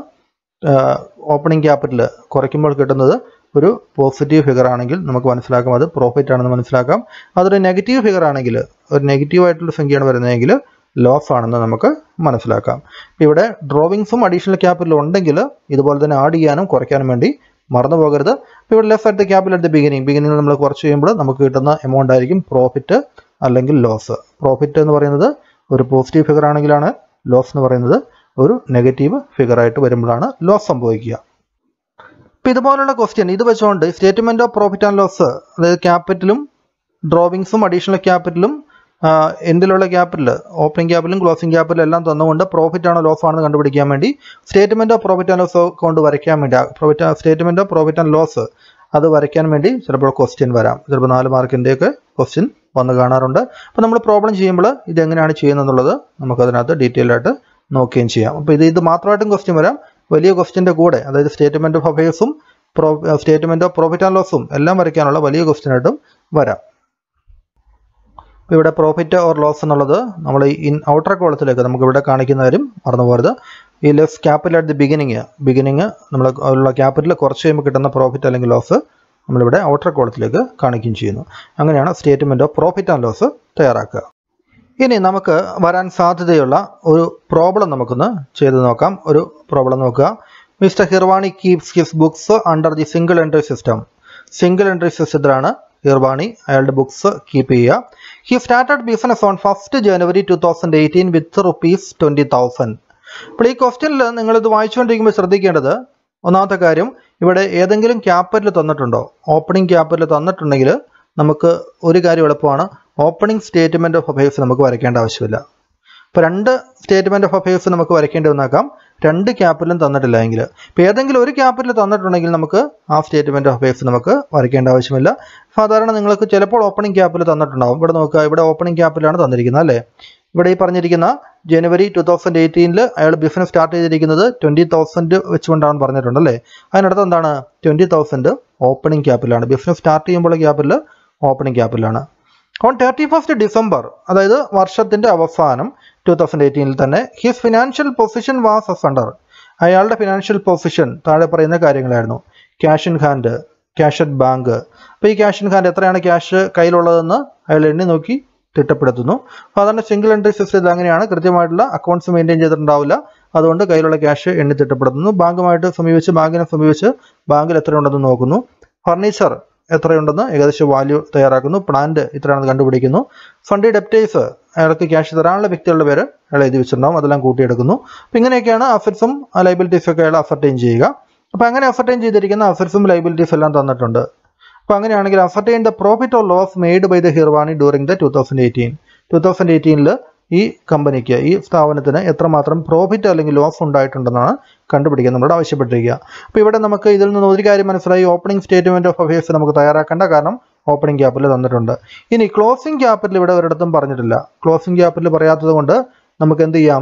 ഓപ്പണിംഗ് ക്യാപിറ്റൽ കുറയ്ക്കുമ്പോൾ കിട്ടുന്നത് ഒരു പോസിറ്റീവ് ഫിഗർ ആണെങ്കിൽ നമുക്ക് മനസ്സിലാക്കാം അത് പ്രോഫിറ്റ് ആണെന്ന് മനസ്സിലാക്കാം അതൊരു നെഗറ്റീവ് ഫിഗർ ആണെങ്കിൽ ഒരു നെഗറ്റീവ് ആയിട്ടുള്ള സംഖ്യയാണ് വരുന്നതെങ്കിൽ ലോസ് ആണെന്ന് നമുക്ക് മനസ്സിലാക്കാം ഇവിടെ ഡ്രോവിങ്സും അഡീഷണൽ ക്യാപിറ്റലും ഉണ്ടെങ്കിൽ ഇതുപോലെ തന്നെ ആഡ് ചെയ്യാനും കുറയ്ക്കാനും വേണ്ടി മറന്നു പോകരുത് ഇപ്പോൾ ഇവിടെ left at the capital at the beginning beginning നമ്മൾ കുറച്ച് ചെയ്യുമ്പോൾ നമുക്ക് കിട്ടുന്ന എമൗണ്ട് ആയിരിക്കും പ്രോഫിറ്റ് അല്ലെങ്കിൽ ലോസ് പ്രോഫിറ്റ് എന്ന് പറയുന്നത് ഒരു പോസിറ്റീവ് ഫിഗർ ആണെങ്കിലാണ് ലോസ് എന്ന് പറയുന്നത് ഒരു നെഗറ്റീവ് ഫിഗർ ആയിട്ട് വരുമ്പോഴാണ് ലോസ് സംഭവിക്കുക ഇപ്പം ഇതുപോലുള്ള ക്വസ്റ്റ്യൻ ഇത് വെച്ചുകൊണ്ട് statement of profit and loss അതായത് ക്യാപിറ്റലും ഡ്രോവിങ്സും അഡീഷണൽ ക്യാപിറ്റലും എൻഡിലുള്ള ക്യാപിറ്റൽ ഓപ്പണിംഗ് ക്യാപിറ്റലും ക്ലോസിംഗ് ക്യാപിറ്റലും എല്ലാം തന്നുകൊണ്ട് പ്രോഫിറ്റ് ആണോ ലോസ് ആണെന്ന് കണ്ടുപിടിക്കാൻ വേണ്ടി statement of profit and loss കൊണ്ട് വരയ്ക്കാൻ വേണ്ടി profit statement of profit and loss അത് വരയ്ക്കാൻ വേണ്ടി ചിലപ്പോൾ ക്വസ്റ്റ്യൻ വരാം ചിലപ്പോൾ നാല് മാർക്കിൻ്റെയൊക്കെ ക്വസ്റ്റ്യൻ വന്ന് കാണാറുണ്ട് അപ്പോൾ നമ്മൾ പ്രോബ്ലം ചെയ്യുമ്പോൾ ഇത് എങ്ങനെയാണ് ചെയ്യുന്നതെന്നുള്ളത് നമുക്കതിനകത്ത് ഡീറ്റെയിൽ ആയിട്ട് നോക്കുകയും ചെയ്യാം അപ്പോൾ ഇത് ഇത് മാത്രമായിട്ടും ക്വസ്റ്റ്യൻ വരാം വലിയ ക്വസ്റ്റ്യൻ്റെ കൂടെ അതായത് സ്റ്റേറ്റ്മെന്റ് ഓഫ് അഫയേഴ്സും pro statement of profit and ലോസും എല്ലാം വരയ്ക്കാനുള്ള വലിയ ക്വസ്റ്റ്യൻ ആയിട്ടും വരാം ഇപ്പോൾ ഇവിടെ പ്രോഫിറ്റ് ഓർ ലോസ് എന്നുള്ളത് നമ്മൾ ഇൻ ഔട്ടർ കോളത്തിലേക്ക് നമുക്ക് ഇവിടെ കാണിക്കുന്ന കാര്യം മറന്നു പോകരുത് ഈ less capital at the beginning beginning നമ്മൾ ഉള്ള ക്യാപിറ്റൽ കുറച്ച് കഴിയുമ്പോൾ കിട്ടുന്ന പ്രോഫിറ്റ് അല്ലെങ്കിൽ ലോസ് നമ്മളിവിടെ ഔട്ടർ കോളത്തിലേക്ക് കാണിക്കുകയും ചെയ്യുന്നു അങ്ങനെയാണ് statement of profit and loss തയ്യാറാക്കുക ഇനി നമുക്ക് വരാൻ സാധ്യതയുള്ള ഒരു പ്രോബ്ലം നമുക്കൊന്ന് ചെയ്ത് നോക്കാം ഒരു പ്രോബ്ലം നോക്കുക mister Hirwani keeps his books under the single entry system single entry സിസ്റ്റത്തിലാണ് ഹിർവാണി അയാളുടെ ബുക്സ് കീപ്പ് ചെയ്യുക he started business on first January two thousand eighteen with rupees twenty thousand അപ്പോൾ ഈ ക്വസ്റ്റ്യനിൽ നിങ്ങളിത് വായിച്ചുകൊണ്ടിരിക്കുമ്പോൾ ശ്രദ്ധിക്കേണ്ടത് ഒന്നാമത്തെ കാര്യം ഇവിടെ ഏതെങ്കിലും ക്യാപിറ്റൽ തന്നിട്ടുണ്ടോ ഓപ്പണിംഗ് ക്യാപിറ്റൽ തന്നിട്ടുണ്ടെങ്കിൽ നമുക്ക് ഒരു കാര്യം എളുപ്പമാണ് ഓപ്പണിംഗ് സ്റ്റേറ്റ്മെന്റ് ഓഫ് അഫയേഴ്സ് നമുക്ക് വരയ്ക്കേണ്ട ആവശ്യമില്ല ഇപ്പോൾ രണ്ട് സ്റ്റേറ്റ്മെന്റ് ഓഫ് അഫയേഴ്സ് നമുക്ക് വരയ്ക്കേണ്ടി വന്നേക്കാം രണ്ട് ക്യാപിറ്റലും തന്നിട്ടില്ല എങ്കിൽ ഇപ്പോൾ ഏതെങ്കിലും ഒരു ക്യാപിറ്റൽ തന്നിട്ടുണ്ടെങ്കിൽ നമുക്ക് ആ സ്റ്റേറ്റ്മെന്റ് ഓഫ് അഫയേഴ്സ് നമുക്ക് വരയ്ക്കേണ്ട ആവശ്യമില്ല സാധാരണ നിങ്ങൾക്ക് ചിലപ്പോൾ ഓപ്പണിംഗ് ക്യാപിറ്റൽ തന്നിട്ടുണ്ടാവും ഇവിടെ നോക്കുക ഇവിടെ ഓപ്പണിംഗ് ക്യാപിറ്റലാണ് തന്നിരിക്കുന്നത് അല്ലേ ഇവിടെ ഈ പറഞ്ഞിരിക്കുന്ന ജനുവരി ടു തൗസൻഡ് എയ്റ്റീനിൽ അയാൾ ബിസിനസ് സ്റ്റാർട്ട് ചെയ്തിരിക്കുന്നത് ട്വൻറ്റി തൗസൻഡ് വെച്ചുകൊണ്ടാണെന്ന് പറഞ്ഞിട്ടുണ്ട് അല്ലേ അതിനടുത്ത് എന്താണ് ട്വൻറ്റി തൗസൻഡ് ഓപ്പണിംഗ് ക്യാപിറ്റലാണ് ബിസിനസ് സ്റ്റാർട്ട് ചെയ്യുമ്പോൾ ക്യാപിറ്റൽ ഓപ്പണിംഗ് ക്യാപിറ്റലാണ് ഓൺ തേർട്ടി ഫസ്റ്റ് ഡിസംബർ അതായത് വർഷത്തിന്റെ അവസാനം ടു തൗസൻഡ് എയ്റ്റീനിൽ തന്നെ his financial position was as under അയാളുടെ ഫിനാൻഷ്യൽ പൊസിഷൻ താഴെ പറയുന്ന കാര്യങ്ങളായിരുന്നു cash in hand cash at bank അപ്പോൾ ഈ ക്യാഷ് ഇൻ ഹാൻഡ് എത്രയാണ് ക്യാഷ് കയ്യിലുള്ളതെന്ന് അയാൾ എണ്ണി നോക്കി തിട്ടപ്പെടുത്തുന്നു സാധാരണ സിംഗിൾ എൻട്രി സിസ്റ്റത്തിൽ അങ്ങനെയാണ് കൃത്യമായിട്ടുള്ള അക്കൗണ്ട്സ് മെയിൻറ്റെയിൻ ചെയ്തിട്ടുണ്ടാവില്ല അതുകൊണ്ട് കയ്യിലുള്ള ക്യാഷ് എണ്ണി തിട്ടപ്പെടുത്തുന്നു ബാങ്കുമായിട്ട് സമീപിച്ച് ബാങ്കിനെ സമീപിച്ച് ബാങ്കിൽ എത്രയുണ്ടെന്ന് നോക്കുന്നു ഫർണിച്ചർ എത്രയുണ്ടെന്ന് ഏകദേശം വാല്യൂ തയ്യാറാക്കുന്നു പ്ലാന്റ് ഇത്രയാണെന്ന് കണ്ടുപിടിക്കുന്നു ഫണ്ടി ഡെപ്റ്റേഴ്സ് അയാൾക്ക് ക്യാഷ് തരാനുള്ള വ്യക്തികളുടെ പേര് അയാൾ എഴുതി വെച്ചിട്ടുണ്ടാവും അതെല്ലാം കൂട്ടിയെടുക്കുന്നു അപ്പം ഇങ്ങനെയൊക്കെയാണ് അഫറ്റ്സും ലൈബിലിറ്റീസും ഒക്കെ അയാൾ അഫർട്ടൈൻ ചെയ്യുക അപ്പം അങ്ങനെ അഫർട്ടൈൻ ചെയ്തിരിക്കുന്ന അഫറ്റ്സും ലൈബിലിറ്റീസ് എല്ലാം തന്നിട്ടുണ്ട് അപ്പോൾ അങ്ങനെയാണെങ്കിൽ ascertain the profit or loss made by the Hirwani during the two thousand eighteen two thousand എയ്റ്റീനിൽ ഈ കമ്പനിക്ക് ഈ സ്ഥാപനത്തിന് എത്രമാത്രം പ്രോഫിറ്റ് അല്ലെങ്കിൽ ലോസ് ഉണ്ടായിട്ടുണ്ടെന്നാണ് കണ്ടുപിടിക്കാൻ നമ്മളോട് ആവശ്യപ്പെട്ടിരിക്കുക അപ്പോൾ ഇവിടെ നമുക്ക് ഇതിൽ നിന്ന് ഒരു കാര്യം മനസ്സിലായി ഓപ്പണിംഗ് സ്റ്റേറ്റ്മെന്റ് ഓഫ് അഫയേഴ്സ് നമുക്ക് തയ്യാറാക്കേണ്ട കാരണം ഓപ്പണിംഗ് ക്യാപിറ്റൽ തന്നിട്ടുണ്ട് ഇനി ക്ലോസിംഗ് ക്യാപിറ്റൽ ഇവിടെ ഒരിടത്തും പറഞ്ഞിട്ടില്ല ക്ലോസിംഗ് ക്യാപിറ്റൽ പറയാത്തത് കൊണ്ട് നമുക്ക് എന്ത് ചെയ്യാം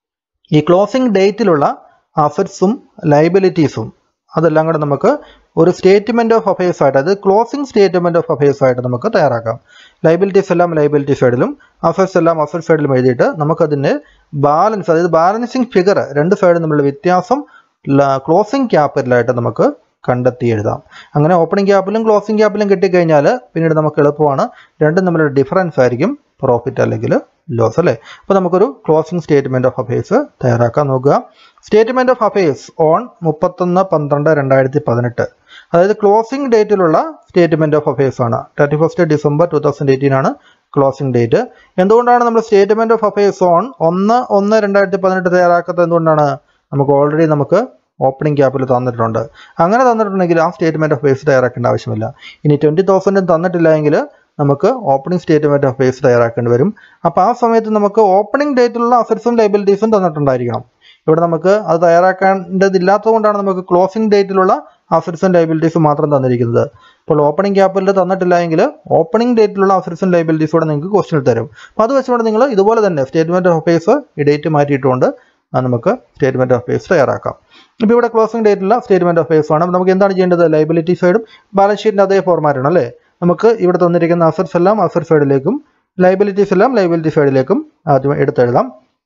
ഈ ക്ലോസിംഗ് ഡേറ്റിലുള്ള അസറ്റ്സും ലൈബിലിറ്റീസും അതെല്ലാം കൂടെ നമുക്ക് ഒരു സ്റ്റേറ്റ്മെന്റ് ഓഫ് അഫയേഴ്സ് ആയിട്ട് അത് ക്ലോസിംഗ് സ്റ്റേറ്റ്മെന്റ് ഓഫ് അഫയേഴ്സ് ആയിട്ട് നമുക്ക് തയ്യാറാക്കാം ലൈബിലിറ്റീസ് എല്ലാം ലൈബിലിറ്റി സൈഡിലും അഫേഴ്സ് എല്ലാം അഫേഴ്സ് സൈഡിലും എഴുതിയിട്ട് നമുക്കതിന് ബാലൻസ് അതായത് ബാലൻസിങ് ഫിഗർ രണ്ട് സൈഡും തമ്മിലുള്ള വ്യത്യാസം ക്ലോസിംഗ് ക്യാപിറ്റലായിട്ട് നമുക്ക് കണ്ടെത്തി എഴുതാം അങ്ങനെ ഓപ്പണിംഗ് ക്യാപിറ്റലും ക്ലോസിംഗ് ക്യാപിറ്റലും കിട്ടിക്കഴിഞ്ഞാൽ പിന്നീട് നമുക്ക് എളുപ്പമാണ് രണ്ടും തമ്മിലുള്ള ഡിഫറൻസ് ആയിരിക്കും പ്രോഫിറ്റ് അല്ലെങ്കിൽ ലോസ് അല്ലേ അപ്പോൾ നമുക്കൊരു ക്ലോസിംഗ് സ്റ്റേറ്റ്മെന്റ് ഓഫ് അഫയേഴ്സ് തയ്യാറാക്കാൻ നോക്കുക സ്റ്റേറ്റ്മെന്റ് ഓഫ് അഫയേഴ്സ് ഓൺ മുപ്പത്തൊന്ന് പന്ത്രണ്ട് രണ്ടായിരത്തി പതിനെട്ട് അതായത് ക്ലോസിംഗ് ഡേറ്റിലുള്ള സ്റ്റേറ്റ്മെന്റ് ഓഫ് അഫയേഴ്സ് ആണ് thirty first December two thousand eighteen ആണ് ക്ലോസിംഗ് ഡേറ്റ് എന്തുകൊണ്ടാണ് നമ്മൾ സ്റ്റേറ്റ്മെന്റ് ഓഫ് അഫയേഴ്സ് ഓൺ ഒന്ന് ഒന്ന് രണ്ടായിരത്തി പതിനെട്ട് തയ്യാറാക്കാത്തത് എന്തുകൊണ്ടാണ് നമുക്ക് ഓൾറെഡി നമുക്ക് ഓപ്പണിംഗ് ക്യാപിറ്റൽ തന്നിട്ടുണ്ട് അങ്ങനെ തന്നിട്ടുണ്ടെങ്കിൽ ആ സ്റ്റേറ്റ്മെന്റ് ഓഫ് അഫയേഴ്സ് തയ്യാറാക്കേണ്ട ആവശ്യമില്ല ഇനി ട്വന്റി തൗസൻഡും തന്നിട്ടില്ല എങ്കിൽ നമുക്ക് ഓപ്പണിംഗ് സ്റ്റേറ്റ്മെന്റ് ഓഫ് അഫയേഴ്സ് തയ്യാറാക്കേണ്ടി വരും അപ്പോൾ ആ സമയത്ത് നമുക്ക് ഓപ്പണിംഗ് ഡേറ്റിലുള്ള അസറ്റ്സും ലൈബിലിറ്റീസും തന്നിട്ടുണ്ടായിരിക്കണം ഇവിടെ നമുക്ക് അത് തയ്യാറാക്കേണ്ടതില്ലാത്തതുകൊണ്ടാണ് നമുക്ക് ക്ലോസിംഗ് ഡേറ്റിലുള്ള അസറ്റ്സും ലൈബിലിറ്റീസും മാത്രം തന്നിരിക്കുന്നത് അപ്പോൾ ഓപ്പണിംഗ് ക്യാപിറ്റൽ തന്നിട്ടില്ല എങ്കിൽ ഓപ്പണിംഗ് ഡേറ്റിലുള്ള അസറ്റ്സും ലൈബിലിറ്റീസും കൂടെ നിങ്ങൾക്ക് ക്വസ്റ്റിനിൽ തരും അപ്പോൾ അത് വെച്ചുകൊണ്ട് നിങ്ങൾ ഇതുപോലെ തന്നെ സ്റ്റേറ്റ്മെന്റ് ഓഫ് അഫയേഴ്സ് ഈ ഡേറ്റ് മാറ്റിയിട്ടുകൊണ്ട് നമുക്ക് സ്റ്റേറ്റ്മെന്റ് ഓഫ് അഫയേഴ്സ് തയ്യാറാക്കാം ഇപ്പോൾ ഇവിടെ ക്ലോസിംഗ് ഡേറ്റിലുള്ള സ്റ്റേറ്റ്മെന്റ് ഓഫ് അഫയേഴ്സ് ആണ് നമുക്ക് എന്താണ് ചെയ്യേണ്ടത് ലൈബിലിറ്റി സൈഡും ബാലൻസ് ഷീറ്റിൻ്റെ അതേ ഫോർമാറ്റാണ് അല്ലേ നമുക്ക് ഇവിടെ തന്നിരിക്കുന്ന അസറ്റ്സ് എല്ലാം അസറ്റ് സൈഡിലേക്കും ലൈബിലിറ്റീസ് എല്ലാം ലൈബിലിറ്റി സൈഡിലേക്കും ആദ്യം എടുത്തെഴുതാം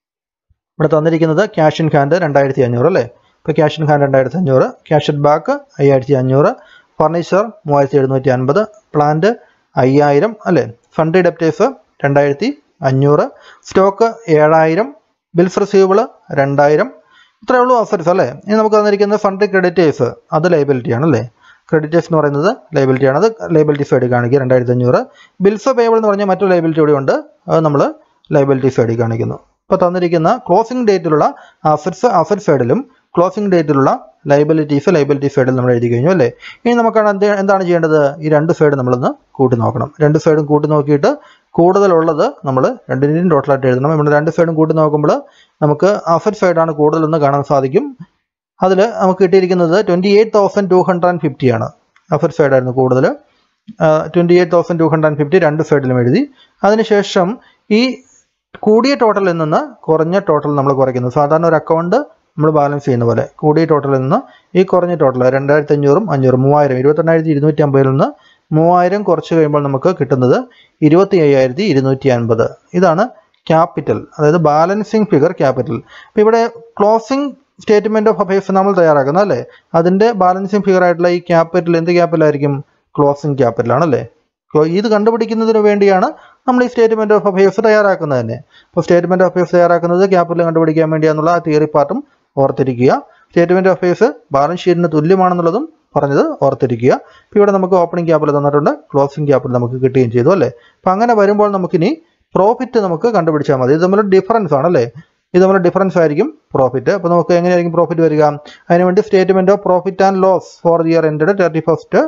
ഇവിടെ തന്നിരിക്കുന്നത് ക്യാഷ് ഇൻ ഹാൻഡ് രണ്ടായിരത്തി അഞ്ഞൂറ് അല്ലേ ഇപ്പോൾ ക്യാഷ് ഇൻ ഹാൻഡ് രണ്ടായിരത്തി അഞ്ഞൂറ് ക്യാഷ് അറ്റ് ബാക്ക് അയ്യായിരത്തി അഞ്ഞൂറ് ഫർണിച്ചർ മൂവായിരത്തി എഴുന്നൂറ്റി അൻപത് പ്ലാന്റ് അയ്യായിരം അല്ലേ ഫണ്ട് ഡെപ്റ്റേഴ്സ് രണ്ടായിരത്തി അഞ്ഞൂറ് സ്റ്റോക്ക് ഏഴായിരം ബിൽസ് റിസീവബിൾ രണ്ടായിരം ഇത്രയേ ഉള്ളൂ അസറ്റ്സ് അല്ലേ ഇനി നമുക്ക് തന്നിരിക്കുന്നത് ഫണ്ട് ക്രെഡിറ്റേഴ്സ് അത് ലൈബിലിറ്റി ആണ് അല്ലേ ക്രെഡിറ്റേഴ്സ് എന്ന് പറയുന്നത് ലൈബിലിറ്റി ആണ് അത് ലൈബിലിറ്റി സൈഡിൽ കാണിക്കുക രണ്ടായിരത്തി അഞ്ഞൂറ് ബിൽസ് പേബിൾ എന്ന് പറഞ്ഞാൽ മറ്റൊരു ലൈബിലിറ്റി കൂടി ഉണ്ട് അത് നമ്മൾ ലൈബിലിറ്റി സൈഡിൽ കാണിക്കുന്നു ഇപ്പോൾ തന്നിരിക്കുന്ന ക്ലോസിംഗ് ഡേറ്റിലുള്ള അസറ്റ്സ് അസറ്റ് സൈഡിലും ക്ലോസിംഗ് ഡേറ്റിലുള്ള ലൈബിലിറ്റീസ് ലൈബിലിറ്റി സൈഡിൽ നമ്മൾ എഴുതി കഴിഞ്ഞു അല്ലേ ഇനി നമുക്കാണ് എന്ത് എന്താണ് ചെയ്യേണ്ടത് ഈ രണ്ട് സൈഡ് നമ്മളൊന്ന് കൂട്ടി നോക്കണം രണ്ട് സൈഡും കൂട്ടി നോക്കിയിട്ട് കൂടുതലുള്ളത് നമ്മൾ രണ്ടിൻ്റെയും ടോട്ടലായിട്ട് എഴുതണം ഇവിടെ രണ്ട് സൈഡും കൂട്ടി നോക്കുമ്പോൾ നമുക്ക് അസറ്റ് സൈഡാണ് കൂടുതലെന്ന് കാണാൻ സാധിക്കും അതിൽ നമുക്ക് കിട്ടിയിരിക്കുന്നത് twenty eight thousand two hundred and fifty ആണ് അസറ്റ് സൈഡായിരുന്നു കൂടുതൽ twenty eight thousand two hundred and fifty രണ്ട് സൈഡിലും എഴുതി അതിനുശേഷം ഈ കൂടിയ ടോട്ടലിൽ നിന്ന് കുറഞ്ഞ ടോട്ടൽ നമ്മൾ കുറയ്ക്കുന്നു സാധാരണ ഒരു അക്കൗണ്ട് നമ്മൾ ബാലൻസ് ചെയ്യുന്ന പോലെ കൂടിയ ടോട്ടലിൽ നിന്ന് ഈ കുറഞ്ഞ ടോട്ടൽ രണ്ടായിരത്തി അഞ്ഞൂറും അഞ്ഞൂറും മൂവായിരം ഇരുപത്തെണ്ണായിരത്തി ഇരുന്നൂറ്റി അമ്പതിൽ നിന്ന് മൂവായിരം കുറച്ച് കഴിയുമ്പോൾ നമുക്ക് കിട്ടുന്നത് ഇരുപത്തി അയ്യായിരത്തി ഇരുന്നൂറ്റി അൻപത് ഇതാണ് ക്യാപിറ്റൽ അതായത് ബാലൻസിങ് ഫിഗർ ക്യാപിറ്റൽ അപ്പോൾ ഇവിടെ ക്ലോസിംഗ് സ്റ്റേറ്റ്മെന്റ് ഓഫ് അഫയേഴ്സ് നമ്മൾ തയ്യാറാക്കുന്നത് അല്ലേ അതിന്റെ ബാലൻസിങ് ഫിഗർ ആയിട്ടുള്ള ഈ ക്യാപിറ്റൽ എന്ത് ക്യാപിറ്റൽ ആയിരിക്കും ക്ലോസിംഗ് ക്യാപിറ്റൽ ആണല്ലേ അപ്പോൾ ഇത് കണ്ടുപിടിക്കുന്നതിന് വേണ്ടിയാണ് നമ്മൾ ഈ സ്റ്റേറ്റ്മെന്റ് ഓഫ് അഫയേഴ്സ് തയ്യാറാക്കുന്നത് തന്നെ അപ്പോൾ സ്റ്റേറ്റ്മെന്റ് ഓഫ് അഫയേഴ്സ് തയ്യാറാക്കുന്നത് ക്യാപിറ്റൽ കണ്ടുപിടിക്കാൻ വേണ്ടിയാണെന്നുള്ള ആ തിയറി പാർട്ടും ഓർത്തിരിക്കുക സ്റ്റേറ്റ്മെന്റ് ഓഫ് അഫയേഴ്സ് ബാലൻസ് ഷീറ്റിന് തുല്യമാണെന്നുള്ളതും പറഞ്ഞത് ഓർത്തിരിക്കുക ഇപ്പോൾ ഇവിടെ നമുക്ക് ഓപ്പണിംഗ് ക്യാപിറ്റൽ തന്നിട്ടുണ്ട് ക്ലോസിംഗ് ക്യാപിറ്റൽ നമുക്ക് കിട്ടുകയും ചെയ്തു അല്ലേ അപ്പോൾ അങ്ങനെ വരുമ്പോൾ നമുക്കിനി പ്രോഫിറ്റ് നമുക്ക് കണ്ടുപിടിച്ചാൽ മതി ഇത് തമ്മിൽ ഡിഫറൻസ് ആണല്ലേ ഇത് തമ്മിൽ ഡിഫറൻസ് ആയിരിക്കും പ്രോഫിറ്റ് അപ്പോൾ നമുക്ക് എങ്ങനെയായിരിക്കും പ്രോഫിറ്റ് വരിക അതിനുവേണ്ടി statement of profit and loss for the year ended thirty first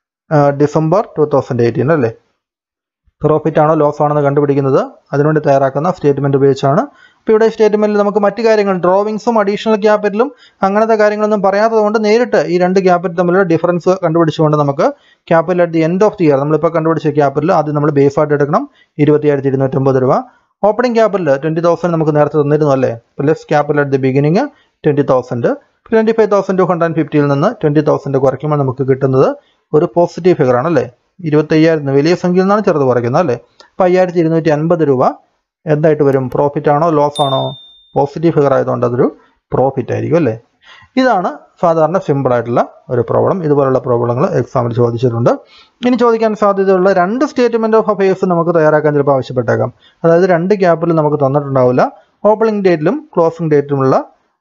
December two thousand eighteen അല്ലേ പ്രോഫിറ്റ് ആണോ ലോസ് ആണെന്ന് കണ്ടുപിടിക്കുന്നത് അതിനുവേണ്ടി തയ്യാറാക്കുന്ന സ്റ്റേറ്റ്മെന്റ് ഉപയോഗിച്ചാണ് ഇപ്പോൾ ഇവിടെ സ്റ്റേറ്റ്മെന്റിൽ നമുക്ക് മറ്റു കാര്യങ്ങൾ ഡ്രോവിങ്സും അഡീഷണൽ ക്യാപിറ്റലും അങ്ങനത്തെ കാര്യങ്ങളൊന്നും പറയാത്തതുകൊണ്ട് നേരിട്ട് ഈ രണ്ട് ക്യാപിറ്റൽ തമ്മിലുള്ള ഡിഫറൻസ് കണ്ടുപിടിച്ചുകൊണ്ട് നമുക്ക് capital at the end of the year നമ്മളിപ്പോൾ കണ്ടുപിടിച്ച ക്യാപിറ്റൽ ആദ്യം നമ്മൾ ബേസ് ആയിട്ട് എടുക്കണം ഇരുപത്തിയായിരത്തി ഇരുന്നൂറ്റമ്പത് രൂപ ഓപ്പണിംഗ് ക്യാപിറ്റൽ ട്വന്റി തൗസൻഡ് നമുക്ക് നേരത്തെ തന്നിരുന്നു അല്ലേ less capital at the beginning twenty thousand twenty five thousand two hundred ഫിഫ്റ്റിയിൽ നിന്ന് ട്വന്റി തൗസൻഡ് കുറയ്ക്കുമ്പോൾ നമുക്ക് കിട്ടുന്നത് ഒരു പോസിറ്റീവ് ഫിഗർ ആണ് അല്ലേ ഇരുപത്തയ്യായിരം വലിയ സംഖ്യയിൽ നിന്നാണ് ചെറുത് കുറയ്ക്കുന്നത് അല്ലേ അപ്പോൾ അയ്യായിരത്തി ഇരുന്നൂറ്റി അൻപത് രൂപ എന്തായിട്ട് വരും പ്രോഫിറ്റ് ആണോ ലോസ് ആണോ പോസിറ്റീവ് ഫിഗർ ആയതുകൊണ്ട് അതൊരു പ്രോഫിറ്റ് ആയിരിക്കും അല്ലേ ഇതാണ് സാധാരണ സിമ്പിൾ ആയിട്ടുള്ള ഒരു പ്രോബ്ലം ഇതുപോലുള്ള പ്രോബ്ലങ്ങൾ എക്സാമിൽ ചോദിച്ചിട്ടുണ്ട് ഇനി ചോദിക്കാൻ സാധ്യതയുള്ള രണ്ട് സ്റ്റേറ്റ്മെന്റ് ഓഫ് അഫയേഴ്സ് നമുക്ക് തയ്യാറാക്കാൻ ചിലപ്പോൾ ആവശ്യപ്പെട്ടേക്കാം അതായത് രണ്ട് ക്യാപ്പിൽ നമുക്ക് തന്നിട്ടുണ്ടാവില്ല ഓപ്പണിംഗ് ഡേറ്റിലും ക്ലോസിംഗ് ഡേറ്റിലുമുള്ള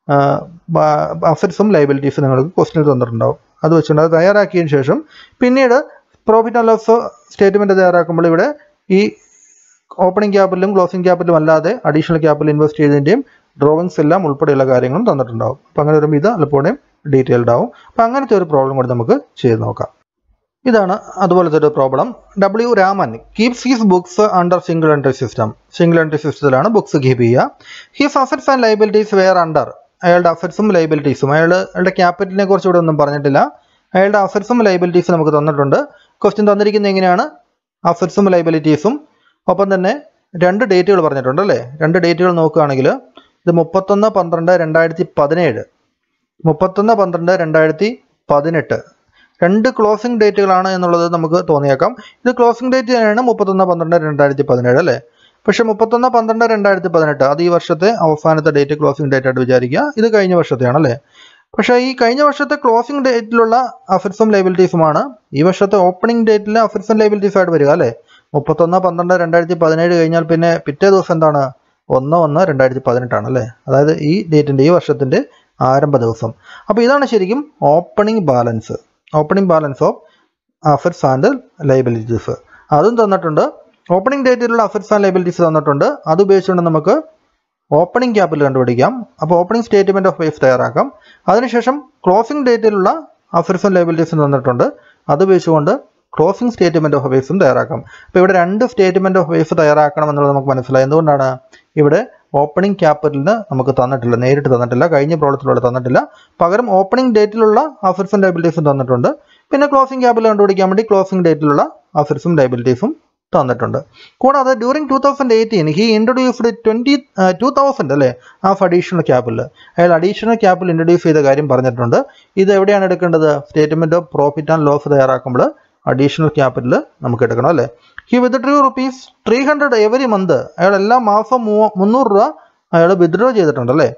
അസറ്റ്സും ലൈബിലിറ്റീസും നിങ്ങൾക്ക് ക്വസ്റ്റിനിൽ തന്നിട്ടുണ്ടാവും അത് വെച്ചുകൊണ്ട് അത് തയ്യാറാക്കിയതിന് ശേഷം പിന്നീട് പ്രോഫിറ്റ് ആൻഡ് ലോസ് സ്റ്റേറ്റ്മെന്റ് തയ്യാറാക്കുമ്പോൾ ഇവിടെ ഈ ഓപ്പണിംഗ് ക്യാപിറ്റലും ക്ലോസിംഗ് ക്യാപിറ്റലും അല്ലാതെ അഡീഷണൽ ക്യാപിറ്റൽ ഇൻവെസ്റ്റ് ചെയ്തതിൻ്റെയും ഡ്രോയിങ്സ് എല്ലാം ഉൾപ്പെടെയുള്ള കാര്യങ്ങളും തന്നിട്ടുണ്ടാവും അപ്പം അങ്ങനെ വരുമ്പോൾ ഇത് അല്പൂടെയും ഡീറ്റെയിൽഡ് ആവും അപ്പം അങ്ങനത്തെ ഒരു പ്രോബ്ലം കൂടി നമുക്ക് ചെയ്ത് നോക്കാം ഇതാണ് അതുപോലത്തെ ഒരു problem W Raman keeps his books under single entry system single entry സിസ്റ്റത്തിലാണ് ബുക്സ് കീപ്പ് ചെയ്യുക his assets and liabilities were under അയാളുടെ അസറ്റ്സും ലൈബിലിറ്റീസും അയാൾ അയാളുടെ ക്യാപിറ്റലിനെ കുറിച്ച് ഇവിടെ ഒന്നും പറഞ്ഞിട്ടില്ല അയാളുടെ അസറ്റ്സും ലൈബിലിറ്റീസും നമുക്ക് തന്നിട്ടുണ്ട് ക്വസ്റ്റ്യൻ തന്നിരിക്കുന്നത് എങ്ങനെയാണ് അസറ്റ്സും ലൈബിലിറ്റീസും ഒപ്പം തന്നെ രണ്ട് ഡേറ്റുകൾ പറഞ്ഞിട്ടുണ്ട് അല്ലേ രണ്ട് ഡേറ്റുകൾ നോക്കുകയാണെങ്കിൽ ഇത് മുപ്പത്തൊന്ന് പന്ത്രണ്ട് രണ്ടായിരത്തി പതിനേഴ് മുപ്പത്തൊന്ന് പന്ത്രണ്ട് രണ്ടായിരത്തി പതിനെട്ട് രണ്ട് ക്ലോസിംഗ് ഡേറ്റുകളാണ് എന്നുള്ളത് നമുക്ക് തോന്നിയേക്കാം ഇത് ക്ലോസിംഗ് ഡേറ്റ് തന്നെയാണ് മുപ്പത്തൊന്ന് പന്ത്രണ്ട് രണ്ടായിരത്തി പതിനേഴ് അല്ലേ പക്ഷേ മുപ്പത്തൊന്ന് പന്ത്രണ്ട് രണ്ടായിരത്തി പതിനെട്ട് അത് ഈ വർഷത്തെ അവസാനത്തെ ഡേറ്റ് ക്ലോസിംഗ് ഡേറ്റ് ആയിട്ട് വിചാരിക്കുക ഇത് കഴിഞ്ഞ വർഷത്തെയാണ് അല്ലേ പക്ഷേ ഈ കഴിഞ്ഞ വർഷത്തെ ക്ലോസിംഗ് ഡേറ്റിലുള്ള അസറ്റ്സും ലൈബിലിറ്റീസുമാണ് ഈ വർഷത്തെ ഓപ്പണിംഗ് ഡേറ്റിലെ അസറ്റ്സും ലൈബിലിറ്റീസ് ആയിട്ട് വരിക അല്ലേ മുപ്പത്തൊന്ന് പന്ത്രണ്ട് രണ്ടായിരത്തി പതിനേഴ് കഴിഞ്ഞാൽ പിന്നെ പിറ്റേ ദിവസം എന്താണ് ഒന്ന് ഒന്ന് രണ്ടായിരത്തി പതിനെട്ടാണ് അല്ലേ അതായത് ഈ ഡേറ്റിൻ്റെ ഈ വർഷത്തിൻ്റെ ആരംഭ ദിവസം അപ്പോൾ ഇതാണ് ശരിക്കും opening balance opening balance of assets and liabilities അതും തന്നിട്ടുണ്ട് ഓപ്പണിംഗ് ഡേറ്റിലുള്ള അസറ്റ്സ് ആൻഡ് ലൈബിലിറ്റീസ് തന്നിട്ടുണ്ട് അത് ഉപയോഗിച്ചുകൊണ്ട് നമുക്ക് ഓപ്പണിംഗ് ക്യാപിറ്റൽ കണ്ടുപിടിക്കാം അപ്പോൾ ഓപ്പണിംഗ് സ്റ്റേറ്റ്മെന്റ് ഓഫ് വേസ് തയ്യാറാക്കാം അതിനുശേഷം ക്ലോസിംഗ് ഡേറ്റിലുള്ള അസറ്റ്സും ലൈബിലിറ്റീസും തന്നിട്ടുണ്ട് അത് ഉപയോഗിച്ചുകൊണ്ട് ക്ലോസിംഗ് സ്റ്റേറ്റ്മെന്റ് ഓഫ് വേസും തയ്യാറാക്കാം അപ്പോൾ ഇവിടെ രണ്ട് സ്റ്റേറ്റ്മെന്റ് ഓഫ് വേസ് തയ്യാറാക്കണം എന്നുള്ളത് നമുക്ക് മനസ്സിലായി എന്തുകൊണ്ടാണ് ഇവിടെ ഓപ്പണിംഗ് ക്യാപിറ്റലിന് നമുക്ക് തന്നിട്ടില്ല നേരിട്ട് തന്നിട്ടില്ല കഴിഞ്ഞ പ്രോബ്ലത്തിലൂടെ തന്നിട്ടില്ല പകരം ഓപ്പണിംഗ് ഡേറ്റിലുള്ള അസറ്റ്സും ലൈബിലിറ്റീസും തന്നിട്ടുണ്ട് പിന്നെ ക്ലോസിംഗ് ക്യാപിറ്റൽ കണ്ടുപിടിക്കാൻ വേണ്ടി ക്ലോസിംഗ് ഡേറ്റിലുള്ള അസറ്റ്സും ലൈബിലിറ്റീസും തന്നിട്ടുണ്ട് കൂടാതെ during two thousand eighteen he introduced twenty two thousand അല്ലേ ആഫ് അഡീഷണൽ ക്യാപിറ്റൽ അയാൾ അഡീഷണൽ ക്യാപിറ്റൽ ഇൻട്രൊഡ്യൂസ് ചെയ്ത കാര്യം പറഞ്ഞിട്ടുണ്ട് ഇത് എവിടെയാണ് എടുക്കേണ്ടത് statement of profit and loss തയ്യാറാക്കുമ്പോൾ അഡീഷണൽ ക്യാപിറ്റൽ നമുക്ക് എടുക്കണം അല്ലേ he withdrew rupees three hundred every month അയാൾ എല്ലാ മാസവും മുന്നൂറ് രൂപ അയാൾ വിത്ഡ്രോ ചെയ്തിട്ടുണ്ട് അല്ലേ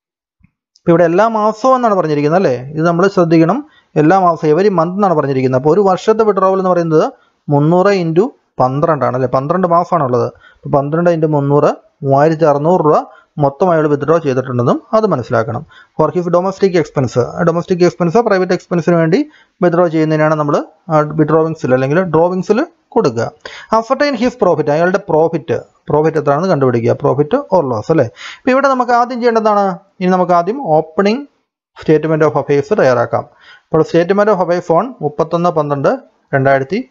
ഇപ്പം ഇവിടെ എല്ലാ മാസവും എന്നാണ് പറഞ്ഞിരിക്കുന്നത് അല്ലേ ഇത് നമ്മൾ ശ്രദ്ധിക്കണം എല്ലാ മാസവും എവരി മന്ത് എന്നാണ് പറഞ്ഞിരിക്കുന്നത് അപ്പോൾ ഒരു വർഷത്തെ വിഡ്രോവൽ എന്ന് പറയുന്നത് മുന്നൂറ് ഇൻറ്റു പന്ത്രണ്ടാണ് അല്ലേ പന്ത്രണ്ട് മാസമാണ് ഉള്ളത് അപ്പോൾ പന്ത്രണ്ട് ഇൻറ്റു മുന്നൂറ് മൂവായിരത്തി അറുന്നൂറ് രൂപ മൊത്തം അയാൾ വിത്ഡ്രോ ചെയ്തിട്ടുണ്ടെന്നും അത് മനസ്സിലാക്കണം for his domestic expense domestic expense private എക്സ്പെൻസിന് വേണ്ടി വിത്ഡ്രോ ചെയ്യുന്നതിനാണ് നമ്മൾ വിഡ്രോവിങ്സിൽ അല്ലെങ്കിൽ ഡ്രോവിങ്സിൽ കൊടുക്കുക അഫർട്ടൈൻ ഹിസ് പ്രോഫിറ്റ് അയാളുടെ പ്രോഫിറ്റ് പ്രോഫിറ്റ് എത്രയാണെന്ന് കണ്ടുപിടിക്കുക പ്രോഫിറ്റ് ഓർ ലോസ് അല്ലേ ഇപ്പോൾ ഇവിടെ നമുക്ക് ആദ്യം ചെയ്യേണ്ടതാണ് ഇനി നമുക്ക് ആദ്യം ഓപ്പണിംഗ് സ്റ്റേറ്റ്മെന്റ് ഓഫ് അഫയേഴ്സ് തയ്യാറാക്കാം അപ്പോൾ സ്റ്റേറ്റ്മെന്റ് ഓഫ് അഫയേഴ്സ് ഓൺ മുപ്പത്തൊന്ന് പന്ത്രണ്ട് രണ്ടായിരത്തി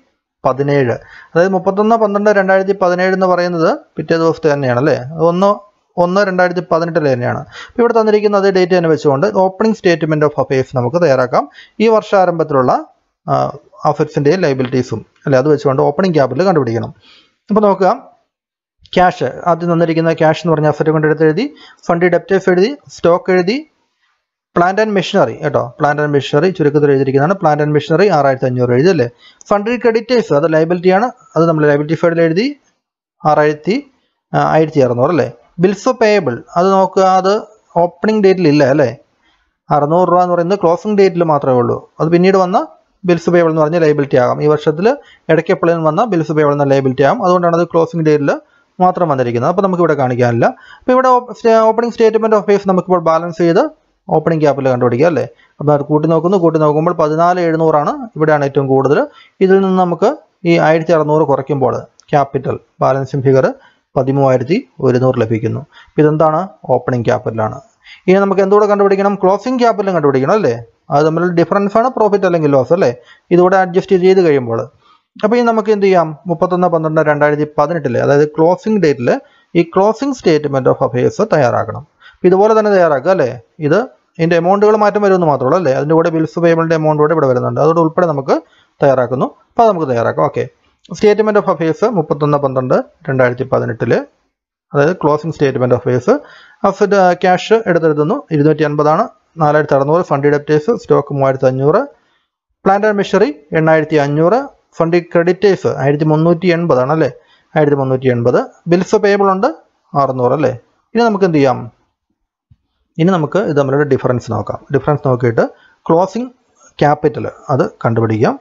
പതിനേഴ് അതായത് മുപ്പത്തൊന്ന് പന്ത്രണ്ട് രണ്ടായിരത്തി പതിനേഴ് എന്ന് പറയുന്നത് പിറ്റേ ദിവസത്തെ തന്നെയാണ് അല്ലേ അത് ഒന്ന് ഒന്ന് രണ്ടായിരത്തി പതിനെട്ടിൽ തന്നെയാണ് അപ്പോൾ ഇവിടെ തന്നിരിക്കുന്ന അതേ ഡേറ്റ് തന്നെ വെച്ചുകൊണ്ട് ഓപ്പണിംഗ് സ്റ്റേറ്റ്മെന്റ് ഓഫ് അഫയേഴ്സ് നമുക്ക് തയ്യാറാക്കാം ഈ വർഷാരംഭത്തിലുള്ള അഫക്ട്സിൻ്റെയും ലൈബിലിറ്റീസും അല്ലെ അത് വെച്ചുകൊണ്ട് ഓപ്പണിംഗ് ക്യാപിറ്റൽ കണ്ടുപിടിക്കണം അപ്പോൾ നോക്കുക ക്യാഷ് ആദ്യം തന്നിരിക്കുന്ന ക്യാഷ് എന്ന് പറഞ്ഞ അസറ്റ് കൊണ്ട് എടുത്ത് എഴുതി ഫണ്ട് ഡെപ്റ്റേഴ്സ് എഴുതി സ്റ്റോക്ക് എഴുതി പ്ലാന്റ് ആൻഡ് മെഷീനറി കേട്ടോ പ്ലാന്റ് ആൻഡ് മെഷീനറി ചുരുക്കത്തിൽ എഴുതിയിരിക്കുന്നതാണ് പ്ലാന്റ് ആൻഡ് മെഷീനറി ആറായിരത്തി അഞ്ഞൂറ് എഴുതി അല്ലേ ഫണ്ട് ക്രെഡിറ്റേഴ്സ് അത് ലൈബിലിറ്റി ആണ് അത് നമ്മൾ ലൈബിലിറ്റി സൈഡിൽ എഴുതി ആറായിരത്തി ആയിരത്തി അറുന്നൂറ് അല്ലേ ബിൽസ് പേയബിൾ അത് നോക്കുക അത് ഓപ്പണിംഗ് ഡേറ്റിൽ ഇല്ല അല്ലേ അറുന്നൂറ് രൂപ എന്ന് പറയുന്നത് ക്ലോസിംഗ് ഡേറ്റിൽ മാത്രമേ ഉള്ളൂ അത് പിന്നീട് വന്ന ബിൽസ് പേയബിൾ എന്ന് പറഞ്ഞ ലൈബിലിറ്റി ആകാം ഈ വർഷത്തിൽ ഇടയ്ക്ക് എപ്പോഴും വന്ന ബിൽസ് പേയബിൾ എന്ന ലൈബിലിറ്റി ആകും അതുകൊണ്ടാണ് അത് ക്ലോസിംഗ് ഡേറ്റിൽ മാത്രം വന്നിരിക്കുന്നത് അപ്പോൾ നമുക്ക് ഇവിടെ കാണിക്കാനില്ല അപ്പോൾ ഇവിടെ ഓപ്പണിംഗ് സ്റ്റേറ്റ്മെന്റ് ഓഫ് ഫേസ് നമുക്കിപ്പോൾ ബാലൻസ് ചെയ്ത് ഓപ്പണിംഗ് ക്യാപിറ്റൽ കണ്ടുപിടിക്കുക അല്ലേ അപ്പോൾ അത് കൂട്ടി നോക്കുന്നു കൂട്ടി നോക്കുമ്പോൾ പതിനാല് എഴുന്നൂറാണ് ഇവിടെയാണ് ഏറ്റവും കൂടുതൽ ഇതിൽ നിന്ന് നമുക്ക് ഈ ആയിരത്തി അറുന്നൂറ് കുറയ്ക്കുമ്പോൾ ക്യാപിറ്റൽ ബാലൻസിംഗ് ഫിഗർ പതിമൂവായിരത്തി ഒരുന്നൂറ് ലഭിക്കുന്നു ഇതെന്താണ് ഓപ്പണിംഗ് ക്യാപിറ്റലാണ് ഇനി നമുക്ക് എന്തുകൂടെ കണ്ടുപിടിക്കണം ക്ലോസിംഗ് ക്യാപിറ്റലും കണ്ടുപിടിക്കണം അല്ലേ അത് തമ്മിൽ ഡിഫറൻസ് ആണ് പ്രോഫിറ്റ് അല്ലെങ്കിൽ ലോസ് അല്ലേ ഇതുകൂടെ അഡ്ജസ്റ്റ് ചെയ്ത് കഴിയുമ്പോൾ അപ്പോൾ ഇനി നമുക്ക് എന്ത് ചെയ്യാം മുപ്പത്തൊന്ന് പന്ത്രണ്ട് രണ്ടായിരത്തി പതിനെട്ടിലെ അതായത് ക്ലോസിംഗ് ഡേറ്റിൽ ഈ ക്ലോസിംഗ് സ്റ്റേറ്റ്മെന്റ് ഓഫ് അഫയേഴ്സ് തയ്യാറാക്കണം അപ്പോൾ ഇതുപോലെ തന്നെ തയ്യാറാക്കുക അല്ലേ ഇത് ഇതിൻ്റെ എമൗണ്ടുകൾ മാറ്റം വരുമെന്ന് മാത്രമേ ഉള്ളൂ അല്ലേ അതിൻ്റെ കൂടെ ബിൽസ് പേയ്മെൻറ്റ് എമൗണ്ട് കൂടെ ഇവിടെ വരുന്നുണ്ട് അതോടെ ഉൾപ്പെടെ നമുക്ക് തയ്യാറാക്കുന്നു അപ്പോൾ അത് നമുക്ക് തയ്യാറാക്കാം ഓക്കെ സ്റ്റേറ്റ്മെന്റ് ഓഫ് അഫയേഴ്സ് മുപ്പത്തൊന്ന് പന്ത്രണ്ട് രണ്ടായിരത്തി പതിനെട്ടില് അതായത് closing statement of affairs asset cash എടുത്തെഴുതുന്നു ഇരുന്നൂറ്റി അൻപതാണ് നാലായിരത്തി അറുന്നൂറ് ഫണ്ട് ഡെപ്റ്റേഴ്സ് സ്റ്റോക്ക് മൂവായിരത്തി അഞ്ഞൂറ് പ്ലാന്റ് ആൻഡ് മെഷറി എണ്ണായിരത്തി അഞ്ഞൂറ് ഫണ്ട് ക്രെഡിറ്റേഴ്സ് ആയിരത്തി മുന്നൂറ്റി എൺപതാണ് അല്ലേ ആയിരത്തി മുന്നൂറ്റി എൺപത് ബിൽസ് പേയബിൾ ഉണ്ട് അറുന്നൂറ് അല്ലേ ഇനി നമുക്ക് എന്ത് ചെയ്യാം ഇനി നമുക്ക് ഇത് തമ്മിലുള്ള ഡിഫറൻസ് നോക്കാം ഡിഫറൻസ് നോക്കിയിട്ട് ക്ലോസിംഗ് ക്യാപിറ്റൽ അത് കണ്ടുപിടിക്കാം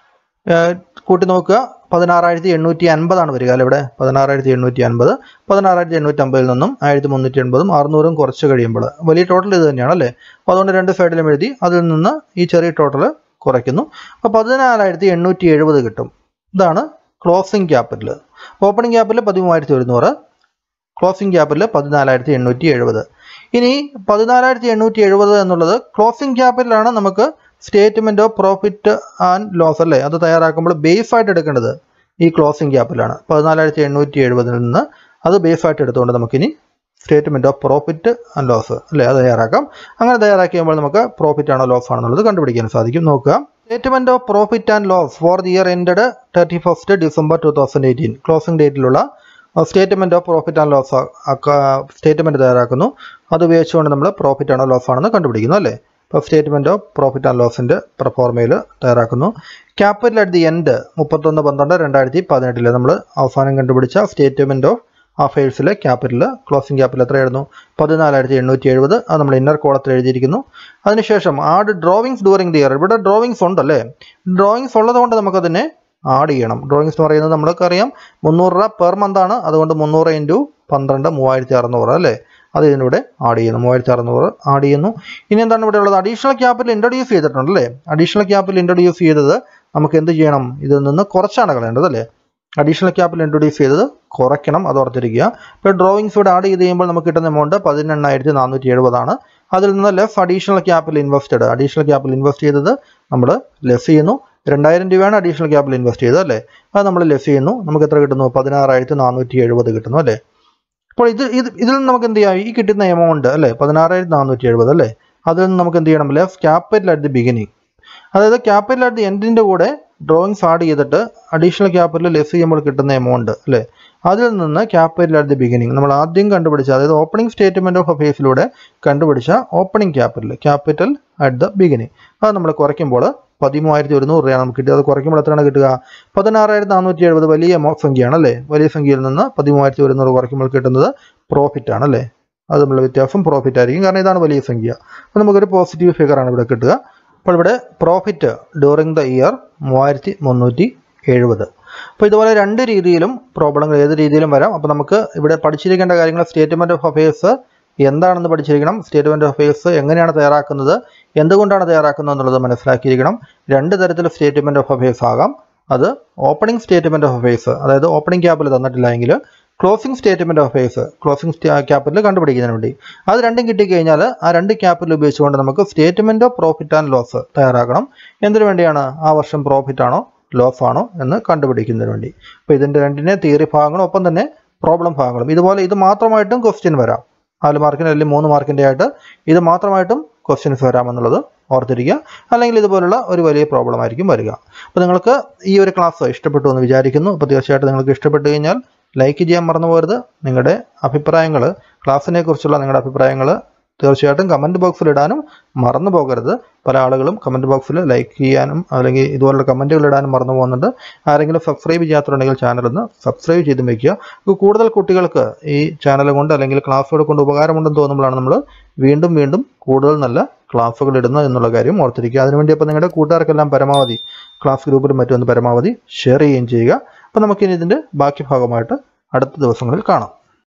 ഏഹ് കൂട്ടി നോക്കുക പതിനാറായിരത്തി എണ്ണൂറ്റി അൻപതാണ് വരിക അല്ലേ ഇവിടെ പതിനാറായിരത്തി എണ്ണൂറ്റി അൻപത് പതിനാറായിരത്തി എണ്ണൂറ്റി അമ്പതിൽ നിന്നും ആയിരത്തി മുന്നൂറ്റി എൺപതും അറുന്നൂറും കുറച്ച് കഴിയുമ്പോൾ വലിയ ടോട്ടൽ ഇത് തന്നെയാണ് അല്ലേ അപ്പോൾ അതുകൊണ്ട് രണ്ട് സൈഡിലും എഴുതി അതിൽ നിന്ന് ഈ ചെറിയ ടോട്ടൽ കുറയ്ക്കുന്നു അപ്പോൾ പതിനാലായിരത്തി എണ്ണൂറ്റി എഴുപത് കിട്ടും ഇതാണ് ക്ലോസിംഗ് ക്യാപിറ്റൽ ഓപ്പണിംഗ് ക്യാപിറ്റൽ പതിമൂവായിരത്തി ഒരുന്നൂറ് ക്ലോസിംഗ് ക്യാപിറ്റൽ പതിനാലായിരത്തി എണ്ണൂറ്റി എഴുപത് ഇനി പതിനാലായിരത്തി എണ്ണൂറ്റി എഴുപത് എന്നുള്ളത് ക്ലോസിംഗ് ക്യാപിറ്റലാണ് നമുക്ക് statement of profit and loss അല്ലേ അത് തയ്യാറാക്കുമ്പോൾ ബേസ് ആയിട്ട് എടുക്കേണ്ടത് ഈ ക്ലോസിംഗ് ക്യാപിറ്റലാണ് പതിനാലായിരത്തി എണ്ണൂറ്റി എഴുപതിൽ നിന്ന് അത് ബേസ് ആയിട്ട് എടുത്തുകൊണ്ട് നമുക്കിനി statement of profit and loss അല്ലേ അത് തയ്യാറാക്കാം അങ്ങനെ തയ്യാറാക്കി കഴിയുമ്പോൾ നമുക്ക് പ്രോഫിറ്റ് ആണോ ലോസ് ആണോ എന്നുള്ളത് കണ്ടുപിടിക്കാൻ സാധിക്കും നോക്കുക statement of profit and loss for the year ended thirty first December two thousand eighteen closing ഡേറ്റിലുള്ള statement of profit and loss statement തയ്യാറാക്കുന്നു അത് ഉപയോഗിച്ചുകൊണ്ട് നമ്മൾ പ്രോഫിറ്റ് ആണോ ലോസ് ആണെന്ന് കണ്ടുപിടിക്കുന്നു അല്ലേ ഇപ്പോൾ സ്റ്റേറ്റ്മെന്റ് ഓഫ് പ്രോഫിറ്റ് ആൻഡ് ലോസിന്റെ പ്രൊഫോർമയിൽ തയ്യാറാക്കുന്നു ക്യാപിറ്റൽ അറ്റ് ദി എൻഡ് മുപ്പത്തൊന്ന് പന്ത്രണ്ട് രണ്ടായിരത്തി പതിനെട്ടില് നമ്മൾ അവസാനം കണ്ടുപിടിച്ച സ്റ്റേറ്റ്മെന്റ് ഓഫ് അഫയേഴ്സിലെ ക്യാപിറ്റൽ ക്ലോസിംഗ് ക്യാപിറ്റൽ എത്രയായിരുന്നു പതിനാലായിരത്തി എണ്ണൂറ്റി എഴുപത് അത് നമ്മൾ ഇന്നർ കോളത്തിൽ എഴുതിയിരിക്കുന്നു അതിനുശേഷം add drawings during the year ഇവിടെ ഡ്രോയിങ്സ് ഉണ്ടല്ലേ ഡ്രോയിങ്സ് ഉള്ളതുകൊണ്ട് നമുക്കതിനെ ആഡ് ചെയ്യണം ഡ്രോയിങ്സ് എന്ന് പറയുന്നത് നമ്മൾക്കറിയാം മുന്നൂറ് രൂപ പെർ മന്ത് ആണ് അതുകൊണ്ട് മുന്നൂറ് ഇൻറ്റു പന്ത്രണ്ട് മൂവായിരത്തി അറുന്നൂറ് അല്ലേ അത് ഇതിലൂടെ ആഡ് ചെയ്യുന്നു മൂവായിരത്തി അറുന്നൂറ് ആഡ് ചെയ്യുന്നു ഇനി എന്താണ് ഇവിടെ ഉള്ളത് അഡീഷണൽ ക്യാപിറ്റൽ ഇൻട്രൊഡ്യൂസ് ചെയ്തിട്ടുണ്ട് അല്ലേ അഡീഷണൽ ക്യാപിറ്റൽ ഇൻട്രൊഡ്യൂസ് ചെയ്തത് നമുക്ക് എന്ത് ചെയ്യണം ഇതിൽ നിന്ന് കുറച്ചാണ് കളയേണ്ടത് അല്ലേ അഡീഷണൽ ക്യാപിറ്റൽ ഇൻട്രൊഡ്യൂസ് ചെയ്തത് കുറയ്ക്കണം അത് ഓർത്തിരിക്കുക ഇപ്പോൾ ഡ്രോയിങ്സ് ഇവിടെ ആഡ് ചെയ്ത് കഴിയുമ്പോൾ നമുക്ക് കിട്ടുന്ന എമൗണ്ട് പതിനെണ്ണായിരത്തി നാനൂറ്റി എഴുപതാണ് അതിൽ നിന്ന് less additional capital invested additional capital invest ചെയ്തത് നമ്മൾ ലെസ് ചെയ്യുന്നു രണ്ടായിരം രൂപയാണ് അഡീഷണൽ ക്യാപിറ്റൽ ഇൻവെസ്റ്റ് ചെയ്തത് അല്ലേ അത് നമ്മൾ ലെസ് ചെയ്യുന്നു നമുക്ക് എത്ര കിട്ടുന്നു പതിനാറായിരത്തി നാനൂറ്റി എഴുപത് കിട്ടുന്നു അല്ലേ അപ്പോൾ ഇത് ഇത് ഇതിൽ നിന്ന് നമുക്ക് എന്ത് ചെയ്യാം ഈ കിട്ടുന്ന എമൗണ്ട് അല്ലേ പതിനാറായിരത്തി നാനൂറ്റി എഴുപത് അല്ലേ അതിൽ നിന്ന് നമുക്ക് എന്ത് ചെയ്യണം less capital at the beginning അതായത് ക്യാപിറ്റൽ അറ്റ് ദി എൻഡിൻ്റെ കൂടെ ഡ്രോയിങ്സ് ആഡ് ചെയ്തിട്ട് അഡീഷണൽ ക്യാപിറ്റൽ ലെസ് ചെയ്യുമ്പോൾ കിട്ടുന്ന എമൗണ്ട് അല്ലേ അതിൽ നിന്ന് ക്യാപിറ്റൽ അറ്റ് ദി ബിഗിനിങ് നമ്മൾ ആദ്യം കണ്ടുപിടിച്ച അതായത് ഓപ്പണിംഗ് സ്റ്റേറ്റ്മെന്റ് ഓഫ് അഫയേഴ്സിലൂടെ കണ്ടുപിടിച്ച opening capital capital at the beginning അത് നമ്മൾ കുറയ്ക്കുമ്പോൾ പതിമൂവായിരത്തി ഒരുന്നൂറ് രൂപയാണ് നമുക്ക് കിട്ടിയത് അത് കുറയ്ക്കുമ്പോൾ എത്രയാണ് കിട്ടുക പതിനാറായിരത്തി നാനൂറ്റി എഴുപത് വലിയ എമൗ സംഖ്യയാണ് അല്ലേ വലിയ സംഖ്യയിൽ നിന്ന് പതിമൂവായിരത്തി ഒരുന്നൂറ് കുറയ്ക്കുമ്പോൾ കിട്ടുന്നത് പ്രോഫിറ്റ് ആണ് അല്ലേ അത് തമ്മിലുള്ള വ്യത്യാസം പ്രോഫിറ്റ് ആയിരിക്കും കാരണം ഇതാണ് വലിയ സംഖ്യ അപ്പോൾ നമുക്കൊരു പോസിറ്റീവ് ഫിഗർ ആണ് ഇവിടെ കിട്ടുക അപ്പോൾ ഇവിടെ പ്രോഫിറ്റ് ഡ്യൂറിങ് ദ ഇയർ മൂവായിരത്തി മുന്നൂറ്റി എഴുപത് അപ്പോൾ ഇതുപോലെ രണ്ട് രീതിയിലും പ്രോബ്ലങ്ങൾ ഏത് രീതിയിലും വരാം അപ്പോൾ നമുക്ക് ഇവിടെ പഠിച്ചിരിക്കേണ്ട കാര്യങ്ങൾ സ്റ്റേറ്റ്മെന്റ് ഓഫ് അഫയേഴ്സ് എന്താണെന്ന് പഠിച്ചിരിക്കണം സ്റ്റേറ്റ്മെന്റ് ഓഫ് അഫയേഴ്സ് എങ്ങനെയാണ് തയ്യാറാക്കുന്നത് എന്തുകൊണ്ടാണ് തയ്യാറാക്കുന്നത് എന്നുള്ളത് മനസ്സിലാക്കിയിരിക്കണം രണ്ട് തരത്തിൽ സ്റ്റേറ്റ്മെന്റ് ഓഫ് അഫയേഴ്സ് ആകാം അത് ഓപ്പണിംഗ് സ്റ്റേറ്റ്മെന്റ് ഓഫ് അഫയേഴ്സ് അതായത് ഓപ്പണിംഗ് ക്യാപിറ്റൽ തന്നിട്ടില്ല എങ്കിൽ closing statement of affairs closing capital കണ്ടുപിടിക്കുന്നതിന് വേണ്ടി അത് രണ്ടും കിട്ടിക്കഴിഞ്ഞാൽ ആ രണ്ട് ക്യാപിറ്റൽ ഉപയോഗിച്ചുകൊണ്ട് നമുക്ക് statement of profit and loss തയ്യാറാക്കണം എന്തിനു വേണ്ടിയാണ് ആ വർഷം പ്രോഫിറ്റ് ആണോ ലോസ് ആണോ എന്ന് കണ്ടുപിടിക്കുന്നതിന് വേണ്ടി അപ്പോൾ ഇതിൻ്റെ രണ്ടിനെ തിയറി ഭാഗങ്ങളും ഒപ്പം തന്നെ പ്രോബ്ലം ഭാഗങ്ങളും ഇതുപോലെ ഇത് മാത്രമായിട്ടും ക്വസ്റ്റ്യൻ വരാം നാല് മാർക്കിന് അല്ലെങ്കിൽ മൂന്ന് മാർക്കിൻ്റെ ആയിട്ട് ഇത് മാത്രമായിട്ടും ക്വസ്റ്റ്യൻസ് വരാമെന്നുള്ളത് ഓർത്തിരിക്കുക അല്ലെങ്കിൽ ഇതുപോലുള്ള ഒരു വലിയ പ്രോബ്ലം ആയിരിക്കും വരിക അപ്പോൾ നിങ്ങൾക്ക് ഈ ഒരു ക്ലാസ് ഇഷ്ടപ്പെട്ടു എന്ന് വിചാരിക്കുന്നു അപ്പോൾ തീർച്ചയായിട്ടും നിങ്ങൾക്ക് ഇഷ്ടപ്പെട്ടു കഴിഞ്ഞാൽ ലൈക്ക് ചെയ്യാൻ മറന്നു പോകരുത് നിങ്ങളുടെ അഭിപ്രായങ്ങൾ ക്ലാസ്സിനെ കുറിച്ചുള്ള നിങ്ങളുടെ അഭിപ്രായങ്ങൾ തീർച്ചയായിട്ടും കമൻറ്റ് ബോക്സിൽ ഇടാനും മറന്നു പോകരുത് പല ആളുകളും കമൻറ്റ് ബോക്സിൽ ലൈക്ക് ചെയ്യാനും അല്ലെങ്കിൽ ഇതുപോലുള്ള കമൻറ്റുകൾ ഇടാനും മറന്നു പോകുന്നുണ്ട് ആരെങ്കിലും സബ്സ്ക്രൈബ് ചെയ്യാത്തുണ്ടെങ്കിൽ ചാനൽ ഒന്ന് സബ്സ്ക്രൈബ് ചെയ്ത് വയ്ക്കുക അപ്പോൾ കൂടുതൽ കുട്ടികൾക്ക് ഈ ചാനൽ കൊണ്ട് അല്ലെങ്കിൽ ക്ലാസ്സുകൾ കൊണ്ട് ഉപകാരമുണ്ടെന്ന് തോന്നുമ്പോഴാണ് നമ്മൾ വീണ്ടും വീണ്ടും കൂടുതൽ നല്ല ക്ലാസ്സുകൾ ഇടുന്നത് എന്നുള്ള കാര്യം ഓർത്തിരിക്കുക അതിനുവേണ്ടി അപ്പോൾ നിങ്ങളുടെ കൂട്ടുകാർക്കെല്ലാം പരമാവധി ക്ലാസ് ഗ്രൂപ്പിലും മറ്റും ഒന്ന് പരമാവധി ഷെയർ ചെയ്യുകയും ചെയ്യുക അപ്പോൾ നമുക്കിനി ഇതിൻ്റെ ബാക്കി ഭാഗമായിട്ട് അടുത്ത ദിവസങ്ങളിൽ കാണാം